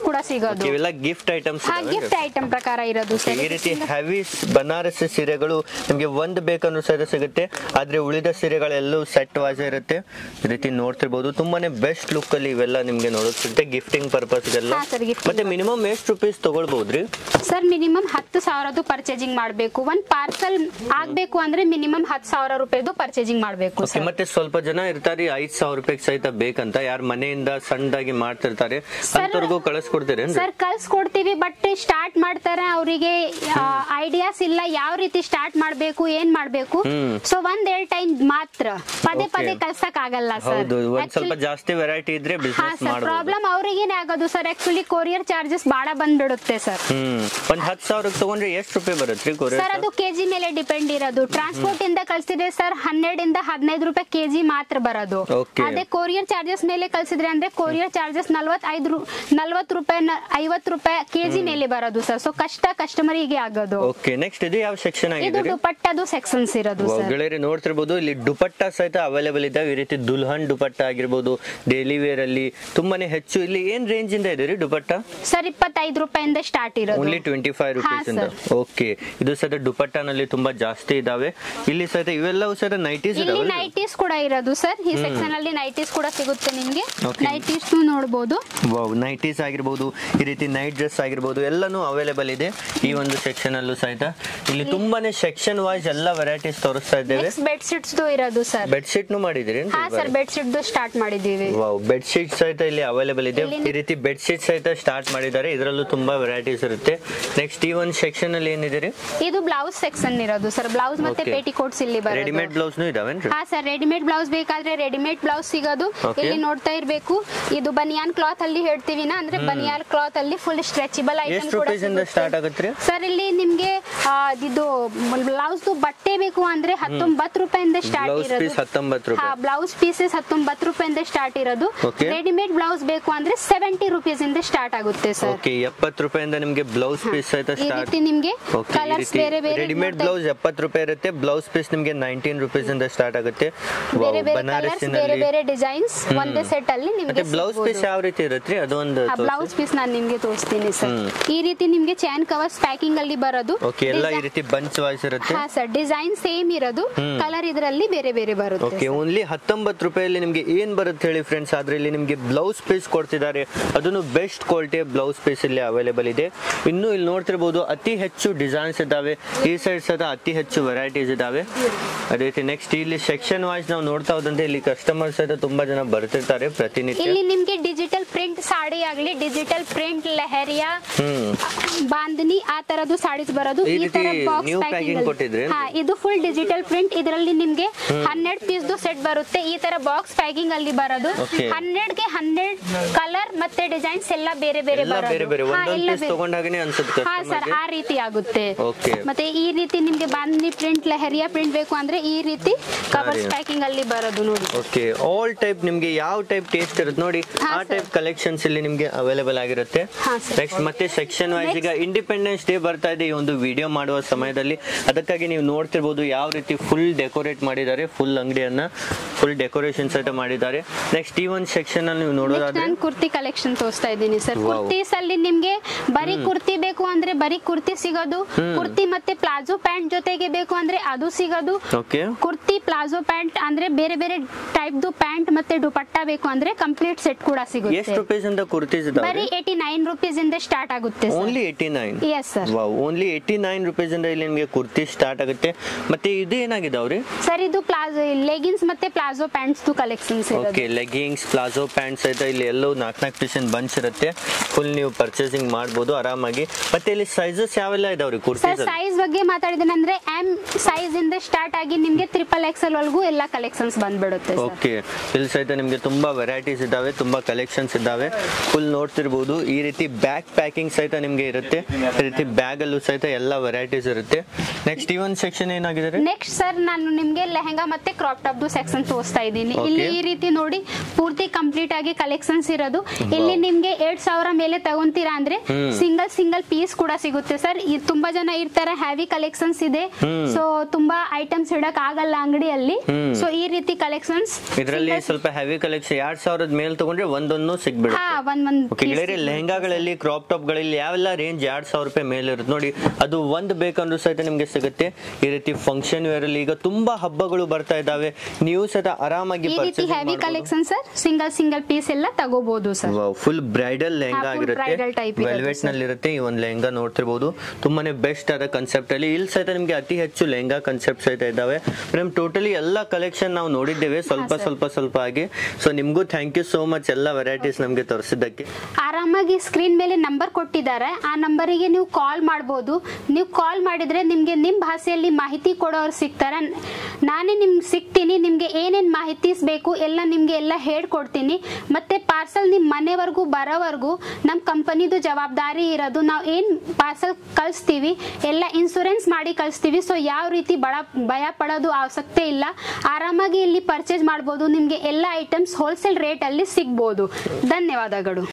ಕೂಡ ಸಿಗೋದು ಇವೆಲ್ಲ ಗಿಫ್ಟ್ ಐಟಮ್ಸ್ ಹಾ ಗಿಫ್ಟ್ ಐಟಮ್ ಪ್ರಕಾರ ಇರೋದು ಸರ್ ಈ ರೀತಿ ಹೆವಿ ಬನಾರಸಿ ಸೀರೆಗಳು ನಿಮ್ಗೆ ಒಂದ್ ಬೇಕನ್ನೋ ಸಹಿತ ಸಿಗುತ್ತೆ ಆದ್ರೆ ಉಳಿದ ಸೀರೆಗಳೆಲ್ಲೂ ಸೆಟ್ ವಾಜ್ ಇರುತ್ತೆ ಈ ರೀತಿ ನೋಡ್ತಿರ್ಬೋದು ತುಂಬಾನೇ ಬೆಸ್ಟ್ ಲುಕ್ ಅಲ್ಲಿ ಇವೆಲ್ಲ ನಿಮ್ಗೆ ನೋಡೋಕ್ ಸಿಗುತ್ತೆ ಗಿಫ್ಟಿಂಗ್ ಪರ್ಪಸ್ ಗೆಲ್ಲ ಹಾ, sir, gifting ಮತ್ತೆ ಮಿನಿಮಮ್ ಎಷ್ಟು ರುಪೀಸ್ ತಗೊಳ್ಬಹುದ್ರಿ ಸರ್ ಮಿನಿಮಮ್ ಹತ್ತು ಸಾವಿರದ್ದು ಪರ್ಚೇಸಿಂಗ್ ಮಾಡಬೇಕು ಒಂದ್ ಪಾರ್ಸಲ್ ಆಗ್ಬೇಕು ಅಂದ್ರೆ ಮಿನಿಮಮ್ ಹತ್ತು ಸಾವಿರ ರೂಪಾಯಿದು ಪರ್ಚೇಸಿಂಗ್ ಮಾಡಬೇಕು ಓಕೆ ಮತ್ತೆ ಸ್ವಲ್ಪ ಜನ ಇರ್ತಾರೆ ಐದ್ ಸಾವಿರ ರೂಪಾಯಿ ಸಹಿತ ಬೇಕಂತ ಯಾರ ಮನೆಯಿಂದ ಸಣ್ಣದಾಗಿ ಮಾಡ್ತಿರ್ತಾರೆ ಅಂತವ್ರಿಗೂ ಕಳಿಸ್ಕೊಡ್ತೀರೇನ್ರಿ ಸರ್ ಕಳ್ಸ್ಕೊಡ್ತೀವಿ ಬಟ್ ಸ್ಟಾರ್ಟ್ ಮಾಡ್ತಾರೆ ಅವರಿಗೆ ಐಡಿಯಾಸ್ ಇಲ್ಲ ಯಾವ ರೀತಿ ಸ್ಟಾರ್ಟ್ ಮಾಡ್ಬೇಕು ಏನ್ ಮಾಡ್ಬೇಕು ಹ್ಮ್. ಸೊ ಒಂದ್ ಎರಡ್ ಟೈಮ್ ಮಾತ್ರ ಪದೇ Okay. ಪದೇ ಕಳ್ಸಕ್ ಆಗಲ್ಲ ಸರ್ ಹೌದು ಒಂದ್ ಸ್ವಲ್ಪ ಜಾಸ್ತಿ ವೆರೈಟಿ ಇದ್ರೆ ಹಾ ಬಿಸ್ನೆಸ್ ಸರ್ ಮಾಡಬಹುದು ಪ್ರಾಬ್ಲಮ್ ಅವ್ರಿಗೇನೆ ಆಗೋದು ಸರ್ ಆಕ್ಚುಲಿ ಕೊರಿಯರ್ ಚಾರ್ಜಸ್ ಬಾಳ ಬಂದ್ಬಿಡುತ್ತೆ ಸರ್ ಹ್ಮ್ ಒಂದ್ ಹತ್ತು ಸಾವಿರಕ್ಕೆ ತಗೊಂಡ್ರೆ ಎಷ್ಟು ರೂಪಾಯಿ ಬರುತ್ತೆ ಕೊರಿಯರ್ ಸರ್ ಅದು ಕೆಜಿ ಮೇಲೆ ಡಿಪೆಂಡ್ ಇರೋದು ಟ್ರಾನ್ಸ್ಪೋರ್ಟ್ ಇಂದ ಕಳ್ಸಿದ್ರೆ ಸರ್ ಹನ್ನೆರಡರಿಂದ ಹದಿನೈದು ರೂಪಾಯಿ ಕೆಜಿ ಮಾತ್ರ ಬರೋದು Okay. ಅದೇ ಕೊರಿಯರ್ ಚಾರ್ಜಸ್ ಮೇಲೆ ಕಳ್ಸಿದ್ರೆ ಅಂದ್ರೆ ಕೊರಿಯರ್ ಚಾರ್ಜಸ್ ನಲ್ವತ್ತೈದು ರು ನಲ್ವತ್ತು ರೂಪಾಯಿ ಐವತ್ತು ರೂಪಾಯಿ ಕೆಜಿ ಮೇಲೆ ಬರೋದು ಸರ್ ಸೊ ಕಷ್ಟ ಕಸ್ಟಮರಿಗೆ ಆಗೋದು ಓಕೆ ನೆಕ್ಸ್ಟ್ ಇದು ಯಾವ ಸೆಕ್ಷನ್ ಇದು ಆಗಿದೆ ದುಪಟ್ಟದು ಸೆಕ್ಷನ್ಸ್ ಇರೋದು ವಾವ್, ಸರ್ ಗೆಳೆಯರೆ ನೋಡ್ತಿರ್ಬೋದು ಇಲ್ಲಿ ದುಪಟ್ಟ ಸಹಿತ ಅವೈಲೇಬಲ್ ಇದಾವೆ ಈ ರೀತಿ ದುಲ್ಹನ್ ದುಪಟ್ಟ ಆಗಿರ್ಬೋದು ಡೈಲಿ ವೇರ್ ಅಲ್ಲಿ ತುಂಬಾನೇ ಹೆಚ್ಚು ಇಲ್ಲಿ ಏನ್ ರೇಂಜ್ ಇಂದ ಇದೆ ರೀ ದುಪಟ್ಟ ಸರ್ ಇಪ್ಪತ್ತೈದು ರೂಪಾಯಿಂದ ಸ್ಟಾರ್ಟ್ ಇರೋದು ಓನ್ಲಿ ಟ್ವೆಂಟಿ ಫೈವ್ ರುಪೀಸ್ ಇಂದ ಓಕೆ ಇದು ಸಹಿತ ದುಪಟ್ಟನಲ್ಲಿ ತುಂಬಾ ಜಾಸ್ತಿ ಇದಾವೆ ಇಲ್ಲಿ ಸಹಿತ ಇವೆಲ್ಲವೂ ಸಹಿತ ನೈಟೀಸ್ ಇಲ್ಲಿ ಇದಾವೆ ನೈಟೀಸ್ ಕೂಡ ಇರೋದು ಸರ್ ಈ ಸೆಕ್ಷನ್ ಅಲ್ಲಿ ನೈಟೀಸ್ ಕೂಡ ಸಿಗುತ್ತೆ ನಿಮ್ಗೆ Okay. ನೈಟೀಸ್ ನೋಡಬಹುದು ವಾವ್ ನೈಟೀಸ್ ಆಗಿರ್ಬೋದು ಈ ರೀತಿ ನೈಟ್ ಡ್ರೆಸ್ ಆಗಿರ್ಬೋದು ಎಲ್ಲಾನು ಅವೈಲೇಬಲ್ ಇದೆ ಈ ಒಂದು ಸೆಕ್ಷನ್ ಅಲ್ಲೂ ಸಹಿತ ಇಲ್ಲಿ ತುಂಬಾನೇ ಸೆಕ್ಷನ್ ವೈಸ್ ಎಲ್ಲ ವೆರೈಟೀಸ್ ತೋರಿಸ್ತಾ ಇದ್ದೇವೆ ನೆಕ್ಸ್ಟ್ ಬೆಡ್ ಶೀಟ್ಸ್ ಇರೋದು ಸರ್ ಬೆಡ್ ಶೀಟ್ ನು ಮಾಡಿದಿರಿ ಹಾ ಸರ್ ಬೆಡ್ ಶೀಟ್ ಸ್ಟಾರ್ಟ್ ಮಾಡಿದೀವಿ ವಾವ್ ಬೆಡ್ ಶೀಟ್ ಸಹಿತ ಇಲ್ಲಿ ಅವೈಲೇಬಲ್ ಇದೆ ಇಲ್ಲಿ ಈ ರೀತಿ ಬೆಡ್ ಶೀಟ್ ಸಹಿತ ಸ್ಟಾರ್ಟ್ ಮಾಡಿದ್ದಾರೆ ಇದರಲ್ಲೂ ತುಂಬಾ ವೆರೈಟೀಸ್ ಇರುತ್ತೆ ನೆಕ್ಸ್ಟ್ ಈ ಒಂದು ಸೆಕ್ಷನ್ ಅಲ್ಲಿ ಏನಿದೆ ರೀ ಇದು ಬ್ಲೌಸ್ ಸೆಕ್ಷನ್ ಇರೋದು ಸರ್ ಬ್ಲೌಸ್ ಮತ್ತೆ Okay. ಪೇಟಿಕೋಟ್ಸ್ ಇಲ್ಲಿ ರೆಡಿಮೇಡ್ ಬರೋದು ಬ್ಲೌಸ್ ಇದಾವೇನ್ರಿ ಹಾ ಸರ್ ರೆಡಿಮೇಡ್ ಬ್ಲೌಸ್ ಬೇಕಾದ್ರೆ ರೆಡಿಮೇಡ್ ಬ್ಲೌಸ್ ಸಿಗೋದು Okay. ಇಲ್ಲಿ ನೋಡ್ತಾ ಇರ್ಬೇಕು ಇದು ಬನಿಯಾನ್ ಕ್ಲಾತ್ ಅಲ್ಲಿ ಹೇಳ್ತೀವಿ ನಾ ಅಂದ್ರೆ ಬನಿಯಾನ್ ಕ್ಲಾತ್ ಅಲ್ಲಿ ಫುಲ್ ಸ್ಟ್ರೆಚಬಲ್ ಐಟಮ್ ಎಷ್ಟು ಕೂಡ ರುಪೀಸ್ ಇಂದ ಸ್ಟಾರ್ಟ್ ಆಗುತ್ತೆ ಸರ್ ಇಲ್ಲಿ ನಿಮ್ಗೆ ಆ, ಇದು ಬ್ಲೌಸ್ ಬಟ್ಟೆ ಬೇಕು ಅಂದ್ರೆ ಹತ್ತೊಂಬತ್ತು ರೂಪಾಯಿಂದ ಸ್ಟಾರ್ಟ್ ಬ್ಲೌಸ್ ಇರೋದು ಪೀಸ್ ಹತ್ತೊಂಬತ್ತು ಹಾ ರೂಪಾಯಿ ಬ್ಲೌಸ್ ಪೀಸಸ್ ಹತ್ತೊಂಬತ್ತು ರೂಪಾಯಿಂದ ಸ್ಟಾರ್ಟ್ ಇರೋದು Okay. ರೆಡಿಮೇಡ್ ಬ್ಲೌಸ್ ಬೇಕು ಅಂದ್ರೆ ಸೆವೆಂಟಿ ರುಪೀಸ್ ಇಂದ ಸ್ಟಾರ್ಟ್ ಆಗುತ್ತೆ ಸರ್ ಓಕೆ ಎಪ್ಪತ್ತು ರೂಪಾಯಿಯಿಂದ ನಿಮ್ಗೆ ಬ್ಲೌಸ್ ಪೀಸ್ ಸಹಿತ ಈ ಸ್ಟಾರ್ಟ್ ರೀತಿ ನಿಮ್ಗೆ ಓಕೆ ಈ ಕಲರ್ಸ್ ರೀತಿ ಬೇರೆ ಬೇರೆ ರೆಡಿಮೇಡ್ ನೋಡ್ತಾ- ಬ್ಲೌಸ್ ಎಪ್ಪತ್ತು ರೂಪಾಯಿ ಇರುತ್ತೆ ಬ್ಲೌಸ್ ಪೀಸ್ ನಿಮ್ಗೆ ನೈನ್ಟೀನ್ ರುಪೀಸ್ ಇಂದ ಸ್ಟಾರ್ಟ್ ಆಗುತ್ತೆ ಬೇರೆ ವಾವ್, ಬೇರೆ ಕಲರ್ಸ್ ಬೇರೆ ಬನಾರಸಿನಲ್ಲಿ ಬೇರೆ ಡಿಸೈನ್ಸ್ ಒಂದೇ ಸೆಟ್ ಅಲ್ಲಿ ಮತ್ತೆ ನಿಮ್ಗೆ ಬ್ಲೌಸ್ ಪೀಸ್ ಯಾವ ರೀತಿ ಇರುತ್ತೆ ಅದೊಂದು ಬ್ಲೌಸ್ ಪೀಸ್ ನಾನು ನಿಮ್ಗೆ ತೋರಿಸ್ತೀನಿ ಸರ್ ಈ ರೀತಿ ನಿಮ್ಗೆ ಚೈನ್ ಕವರ್ಸ್ ಪ್ಯಾಕಿಂಗ್ ಅಲ್ಲಿ ಬರೋದು ಓಕೆ ಎಲ್ಲ ಈ ರೀತಿ ಬಂಚ್ ವಾಯ್ಸ್ ಇರುತ್ತೆ ಹಾ ಸರ್ ಡಿಸೈನ್ ಸೇಮ್ ಇರೋದು ಕಲರ್ ಇದರಲ್ಲಿ ಬೇರೆ ಬೇರೆ ಬರುತ್ತೆ ಓಕೆ ಓನ್ಲಿ ಹತ್ತೊಂಬತ್ತು ರೂಪಾಯಲ್ಲಿ ನಿಮಗೆ ಏನ್ ಬರುತ್ತೆ ಹೇಳಿ ಫ್ರೆಂಡ್ಸ್ ಆದ್ರೆ ಇಲ್ಲಿ ನಿಮಗೆ ಬ್ಲೌಸ್ ಪೀಸ್ ಕೊಡ್ತಿದ್ದಾರೆ ಅದನ್ನು ಬೆಸ್ಟ್ ಕ್ವಾಲಿಟಿಯ ಬ್ಲೌಸ್ ಪೀಸ್ ಇಲ್ಲಿ ಅವೈಲೇಬಲ್ ಇದೆ ಇನ್ನು ಇಲ್ಲಿ ನೋಡ್ತಿರ್ಬೋದು ಅತಿ ಹೆಚ್ಚು ಡಿಸೈನ್ಸ್ ಇದ್ದಾವೆ ಈ ಸೈಡ್ ಸಹ ಅತಿ ಹೆಚ್ಚು ವೆರೈಟೀಸ್ ಇದಾವೆ ಅದೇ ರೀತಿ ನೆಕ್ಸ್ಟ್ ಇಲ್ಲಿ ಸೆಕ್ಷನ್ ವೈಸ್ ನಾವು ನೋಡ್ತಾ ಹೋದಂತೆ ಇಲ್ಲಿ ಕಸ್ಟಮರ್ಸ್ ಸಹಿತ ತುಂಬಾ ಜನ ಬರ್ತಿರ್ತಾರೆ ಪ್ರತಿನಿತ್ಯ ಇಲ್ಲಿ ನಿಮ್ಗೆ ಡಿಜಿಟಲ್ ಪ್ರಿಂಟ್ ಸಾಡಿ ಆಗ್ಲಿ ಡಿಜಿಟಲ್ ಪ್ರಿಂಟ್ ಲೆಹರಿಯಾ ಹ್ಮ್ ಬಾಂಧನಿ ಆ ತರದ್ದು ಸಾಡೀಸ್ ಬರೋದು ಈ ಈ ರೀತಿ ತರ ಬಾಕ್ಸ್ new packing ಕೊಟ್ಟಿದ್ರಿ ಪ್ಯಾಕಿಂಗ್ ಹಾ ಇದು ಫುಲ್ ಡಿಜಿಟಲ್ ಪ್ರಿಂಟ್ ಇದರಲ್ಲಿ ನಿಮ್ಗೆ ಹನ್ನೆರಡು ಪೀಸ್ ಸೆಟ್ ಬರುತ್ತೆ ಈ ತರ ಬಾಕ್ಸ್ ಪ್ಯಾಕಿಂಗ್ ಅಲ್ಲಿ ಬರೋದು Okay. ಹನ್ನೆರಡ್ಗೆ ಹನ್ನೆರಡು ಕಲರ್ ಮತ್ತೆ ಡಿಸೈನ್ಸ್ ಎಲ್ಲ ಬೇರೆ ಬೇರೆ ಎಲ್ಲ ಬೇರೆ ಬೇರೆ ಬರೋದು ಹಾ, ಒಂದೊಂದು ಎಲ್ಲ ಪೀಸ್ ಬೇರೆ. ತಗೊಂಡಾಗನೇ ಅನ್ಸುತ್ತೆ ಹಾ ಸರ್ ಕಸ್ಟಮರ್ಗೆ ಆ ರೀತಿ ಆಗುತ್ತೆ Okay. ಮತ್ತೆ ಈ ರೀತಿ ನಿಮ್ಗೆ ಬಾಂಧನಿ ಪ್ರಿಂಟ್ ಲೆಹರಿಯಾ ಪ್ರಿಂಟ್ ಬೇಕು ಅಂದ್ರೆ ಈ ರೀತಿ ಕವರ್ಸ್ ರೀ. ಪ್ಯಾಕಿಂಗ್ ಅಲ್ಲಿ ಬರೋದು ನೋಡಿ ಓಕೆ ಆಲ್ ಟೈಪ್ ನಿಮ್ಗೆ ಯಾವ ಟೈಪ್ ಟೇಸ್ಟ್ ಇರುತ್ತೆ ನೋಡಿ ಹಾ, ಆ sir. ಟೈಪ್ ಕಲೆಕ್ಷನ್ಸ್ ಇಲ್ಲಿ ನಿಮ್ಗೆ ಅವೈಲೇಬಲ್ ಆಗಿರುತ್ತೆ ಹಾ, sir. ನೆಕ್ಸ್ಟ್ ಮತ್ತೆ ಸೆಕ್ಷನ್ ವೈಸ್ ಈಗ ಇಂಡಿಪೆಂಡೆನ್ಸ್ ಡೇ ಬರ್ತಾ ಇದೆ ಈ ಒಂದು ವಿಡಿಯೋ ಮಾಡುವ ಸಮಯದಲ್ಲಿ ಅದಕ್ಕಾಗಿ ನೀವು ನೋಡ್ತಿರ್ಬೋದು ಯಾವ ರೀತಿ ಫುಲ್ ಡೆಕೋರೇಟ್ ಮಾಡಿದ್ದಾರೆ ಫುಲ್ ಅಂಗಡಿಯನ್ನ ಫುಲ್ ಡೆಕೋರೇಷನ್ ಸಹಿತ ಮಾಡಿದ್ದಾರೆ ನೆಕ್ಸ್ಟ್ ಈ ಒಂದು ಸೆಕ್ಷನ್ ಅಲ್ಲಿ ನೀವು ನೋಡೋದಾದ್ರೆ ನಾನು ಕುರ್ತಿ ಕಲೆಕ್ಷನ್ ತೋರಿಸ್ತಾ ಇದ್ದೀನಿ ಸರ್ Wow. ಕುರ್ತೀಸ್ ಅಲ್ಲಿ ನಿಮ್ಗೆ ಬರೀ ಕುರ್ತಿ ಬೇಕು ಅಂದ್ರೆ ಬರೀ ಕುರ್ತಿ ಸಿಗೋದು ಕುರ್ತಿ ಮತ್ತೆ ಪ್ಲಾಜೋ ಪ್ಯಾಂಟ್ ಜೊತೆಗೆ ಬೇಕು ಅಂದ್ರೆ ಅದು ಸಿಗೋದು ಓಕೆ ಕುರ್ತಿ ಪ್ಲಾಜೋ ಪ್ಯಾಂಟ್ ಅಂದ್ರೆ ಬೇರೆ ಬೇರೆ ಟೈಪ್ ಪ್ಯಾಂಟ್ ಮತ್ತೆ ದುಪಟ್ಟ ಬೇಕು ಅಂದ್ರೆ ಕಂಪ್ಲೀಟ್ ಸೆಟ್ ಕೂಡ ಎಷ್ಟು ಸಿಗುತ್ತೆ ರುಪೀಸ್ ಇಂದ ಕುರ್ತೀಸ್ ಬರೀ ಇದಾವೆ ಏಟಿ ನೈನ್ ರುಪೀಸ್ ಇಂದ ಸ್ಟಾರ್ಟ್ ಆಗುತ್ತೆ only eighty nine yes sir wow only eighty nine rupees ಇಂದ ಇಲ್ಲಿ ನಿಮಗೆ ಕುರ್ತಿ ಸ್ಟಾರ್ಟ್ ಆಗುತ್ತೆ ಮತ್ತೆ ಇದು ಏನಾಗಿದಾವ್ರಿ ಸರ್ ಇದು ಪ್ಲಾಜೋ ಲೆಗಿನ್ಸ್ ಮತ್ತೆ ಪ್ಲಾಜೋ ಪ್ಯಾಂಟ್ಸ್ ಕಲೆಕ್ಷನ್ಸ್ ಓಕೆ ಇರೋದು ಲೆಗಿಂಗ್ಸ್ ಪ್ಲಾಜೋ ಪ್ಯಾಂಟ್ಸ್ ಸಹಿತ ಇಲ್ಲಿ ಎಲ್ಲವೂ ನಾಲ್ಕು ನಾಲ್ಕು ಪೀಸ್ ಬಂಚ್ ಇರುತ್ತೆ ಫುಲ್ ನೀವು ಪರ್ಚೇಸಿಂಗ್ ಮಾಡ್ಬೋದು ಆರಾಮಾಗಿ ಮತ್ತೆ ಇಲ್ಲಿ ಸೈಜಸ್ ಯಾವೆಲ್ಲ ಇದಾವ್ರಿ ಸರ್ ಕುರ್ತೀಸ್ ಸೈಜ್ ಬಗ್ಗೆ ಮಾತಾಡಿದ್ರೆ ಅಂದ್ರೆ ಎಂ ಸೈಜ್ ಇಂದ ಸ್ಟಾರ್ಟ್ ಆಗಿ ನಿಮ್ಗೆ ಟ್ರಿಪಲ್ ಎಕ್ಸೆಲ್ ವರೆಗೂ ಎಲ್ಲ ಕಲೆಕ್ಷನ್ಸ್ ಬಂದ್ಬಿಡುತ್ತೆ ಸರ್ ಓಕೆ ಇಲ್ಲಿ ಸಹಿತ ನಿಮಗೆ ತುಂಬಾ ವೆರೈಟೀಸ್ ಇದಾವೆ ತುಂಬಾ ಕಲೆಕ್ಷನ್ಸ್ ಇದಾವೆ ಫುಲ್ ನೋಡ್ತಿರ್ಬೋದು ಈ ರೀತಿ ಬ್ಯಾಗ್ ಪ್ಯಾಕಿಂಗ್ ಸಹಿತ ನಿಮಗೆ ಇರುತ್ತೆ ಈ ರೀತಿ ಬ್ಯಾಗ್ ಅಲ್ಲೂ ಸಹಿತ ಎಲ್ಲ ವೆರೈಟೀಸ್ ಇರುತ್ತೆ ನೆಕ್ಸ್ಟ್ ಈ ಒಂದು ಸೆಕ್ಷನ್ ಏನಾಗಿದೆ ನೆಕ್ಸ್ಟ್ ಸರ್ ನಾನು ನಿಮ್ಗೆ ಲೆಹಂಗಾ ಮತ್ತೆ ಕ್ರಾಪ್ ಟಾಪ್ ಸೆಕ್ಷನ್ ತೋರಿಸ್ತಾ ಇದ್ದೀನಿ Okay. ಇಲ್ಲಿ ಈ ರೀತಿ ನೋಡಿ ಪೂರ್ತಿ ಕಂಪ್ಲೀಟ್ ಆಗಿ ಕಲೆಕ್ಷನ್ಸ್ ಇರೋದು ಇಲ್ಲಿ ನಿಮ್ಗೆ ಎರಡ್ ಸಾವಿರ ಮೇಲೆ ತಗೊಂತೀರಾ ಅಂದ್ರೆ ಸಿಂಗಲ್ ಸಿಂಗಲ್ ಪೀಸ್ ಕೂಡ ಸಿಗುತ್ತೆ ಸರ್ ತುಂಬಾ ಜನ ಇರ್ತಾರೆ ಹ್ಯಾವಿ ಕಲೆಕ್ಷನ್ಸ್ ಇದೆ ಸೊ ತುಂಬಾ ಐಟಮ್ಸ್ ಇಡಕ್ ಆಗಲ್ಲ ಅಂಗಡಿಯಲ್ಲಿ ಸೊ ಈ ರೀತಿ ಕಲೆಕ್ಷನ್ಸ್ ಇದರಲ್ಲಿ ಸ್ವಲ್ಪ ಹೆವಿ ಕಲೆಕ್ಷನ್ ಎರಡ್ ಸಾವಿರದ ಮೇಲೆ ತಗೊಂಡ್ರೆ ಒಂದೊಂದು ಹಾ ಸಿಗ್ಬಿಡುತ್ತೆ ಒಂದ್ ಒಂದ್ ಓಕೆ piece ಗೆಳೆಯರೆ ಲೆಹಂಗಾಗಳಲ್ಲಿ ಕ್ರಾಪ್ ಟಾಪ್ ಗಳಲ್ಲಿ ಯಾವೆಲ್ಲ ರೇಂಜ್ ಎರಡ್ ಸಾವಿರ ರೂಪಾಯಿ ಮೇಲೆ ಇರುತ್ತೆ ನೋಡಿ ಅದು ಒಂದ್ ಬೇಕಂದ್ರೂ ಸಹಿತ ನಿಮ್ಗೆ ಸಿಗುತ್ತೆ ಈ ರೀತಿ ಫಂಕ್ಷನ್ ವೇರ್ ಅಲ್ಲಿ ಈಗ ತುಂಬಾ ಹಬ್ಬಗಳು ಬರ್ತಾ ಇದಾವೆ ನೀವು ಸಹಿತ ಆರಾಮಾಗಿ ಈ ರೀತಿ heavy collection sir single single piece ಎಲ್ಲ ತಗೋಬಹುದು ಸರ್ ಫುಲ್ ಬ್ರೈಡಲ್ ಲೆಹಂಗಾ ಹಾ, full bridal type ಆಗಿರುತ್ತೆ ಇರುತ್ತೆ ವೆಲ್ವೆಟ್ ನಲ್ಲಿ ಇರುತ್ತೆ ಈ ಒಂದು ಲೆಹಂಗಾ ನೋಡ್ತಿರ್ಬೋದು ತುಂಬಾನೇ ಬೆಸ್ಟ್ ಆದ ಕನ್ಸೆಪ್ಟ್ ಅಲ್ಲಿ ಇಲ್ಲಿ ಸಹಿತ ನಿಮ್ಗೆ ಅತಿ ಹೆಚ್ಚು ಲೆಹಂಗಾ ಕನ್ಸೆಪ್ಟ್ ಸಹಿತ ಇದಾವೆ ಮೇಡಮ್ ಟೋಟಲಿ ಎಲ್ಲ ಕಲೆಕ್ಷನ್ ನಾವು ನೋಡಿದ್ದೇವೆ ಸ್ವಲ್ಪ sir. ಸ್ವಲ್ಪ ಸ್ವಲ್ಪ ಆಗಿ ಸೊ ನಿಮ್ಗೂ ಥ್ಯಾಂಕ್ ಯು ಸೋ ಮಚ್ ಎಲ್ಲ ವೆರೈಟೀಸ್ ನಮ್ಗೆ ತೋರಿಸಿದ್ದಕ್ಕೆ ಆರಾಮಾಗಿ ಸ್ಕ್ರೀನ್ ಮೇಲೆ ನಂಬರ್ ಕೊಟ್ಟಿದ್ದಾರೆ ಆ ನಂಬರಿಗೆ ನೀವು ಕಾಲ್ ಮಾಡ್ಬೋದು ನೀವು ಕಾಲ್ ಮಾಡಿದ್ರೆ ನಿಮಗೆ ನಿಮ್ಮ ಭಾಷೆಯಲ್ಲಿ ಮಾಹಿತಿ ಕೊಡೋರು ಸಿಗ್ತಾರೆ ನಾನೇ ನಿಮ್ಗೆ ಸಿಗ್ತೀನಿ ನಿಮಗೆ ಏನೇನು ಮಾಹಿತೀಸ್ ಬೇಕು ಎಲ್ಲ ನಿಮಗೆ ಎಲ್ಲ ಹೇಳ್ಕೊಡ್ತೀನಿ ಮತ್ತೆ ಪಾರ್ಸಲ್ ನಿಮ್ಮ ಮನೆವರೆಗೂ ಬರೋವರೆಗೂ ನಮ್ಮ ಕಂಪನಿದು ಜವಾಬ್ದಾರಿ ಇರೋದು ನಾವು ಏನು ಪಾರ್ಸಲ್ ಕಳಿಸ್ತೀವಿ ಎಲ್ಲ ಇನ್ಸೂರೆನ್ಸ್ ಮಾಡಿ ಕಳಿಸ್ತೀವಿ ಸೊ ಯಾವ ರೀತಿ ಬಡ ಭಯ ಪಡೋದು ಅವಶ್ಯಕತೆ ಇಲ್ಲ ಆರಾಮಾಗಿ ಇಲ್ಲಿ ಪರ್ಚೇಸ್ ಮಾಡ್ಬೋದು ನಿಮಗೆ ಎಲ್ಲ ಐಟಮ್ಸ್ ಹೋಲ್ಸೇಲ್ ರೇಟಲ್ಲಿ ಸಿಗ್ಬೋದು ಧನ್ಯವಾದಗಳು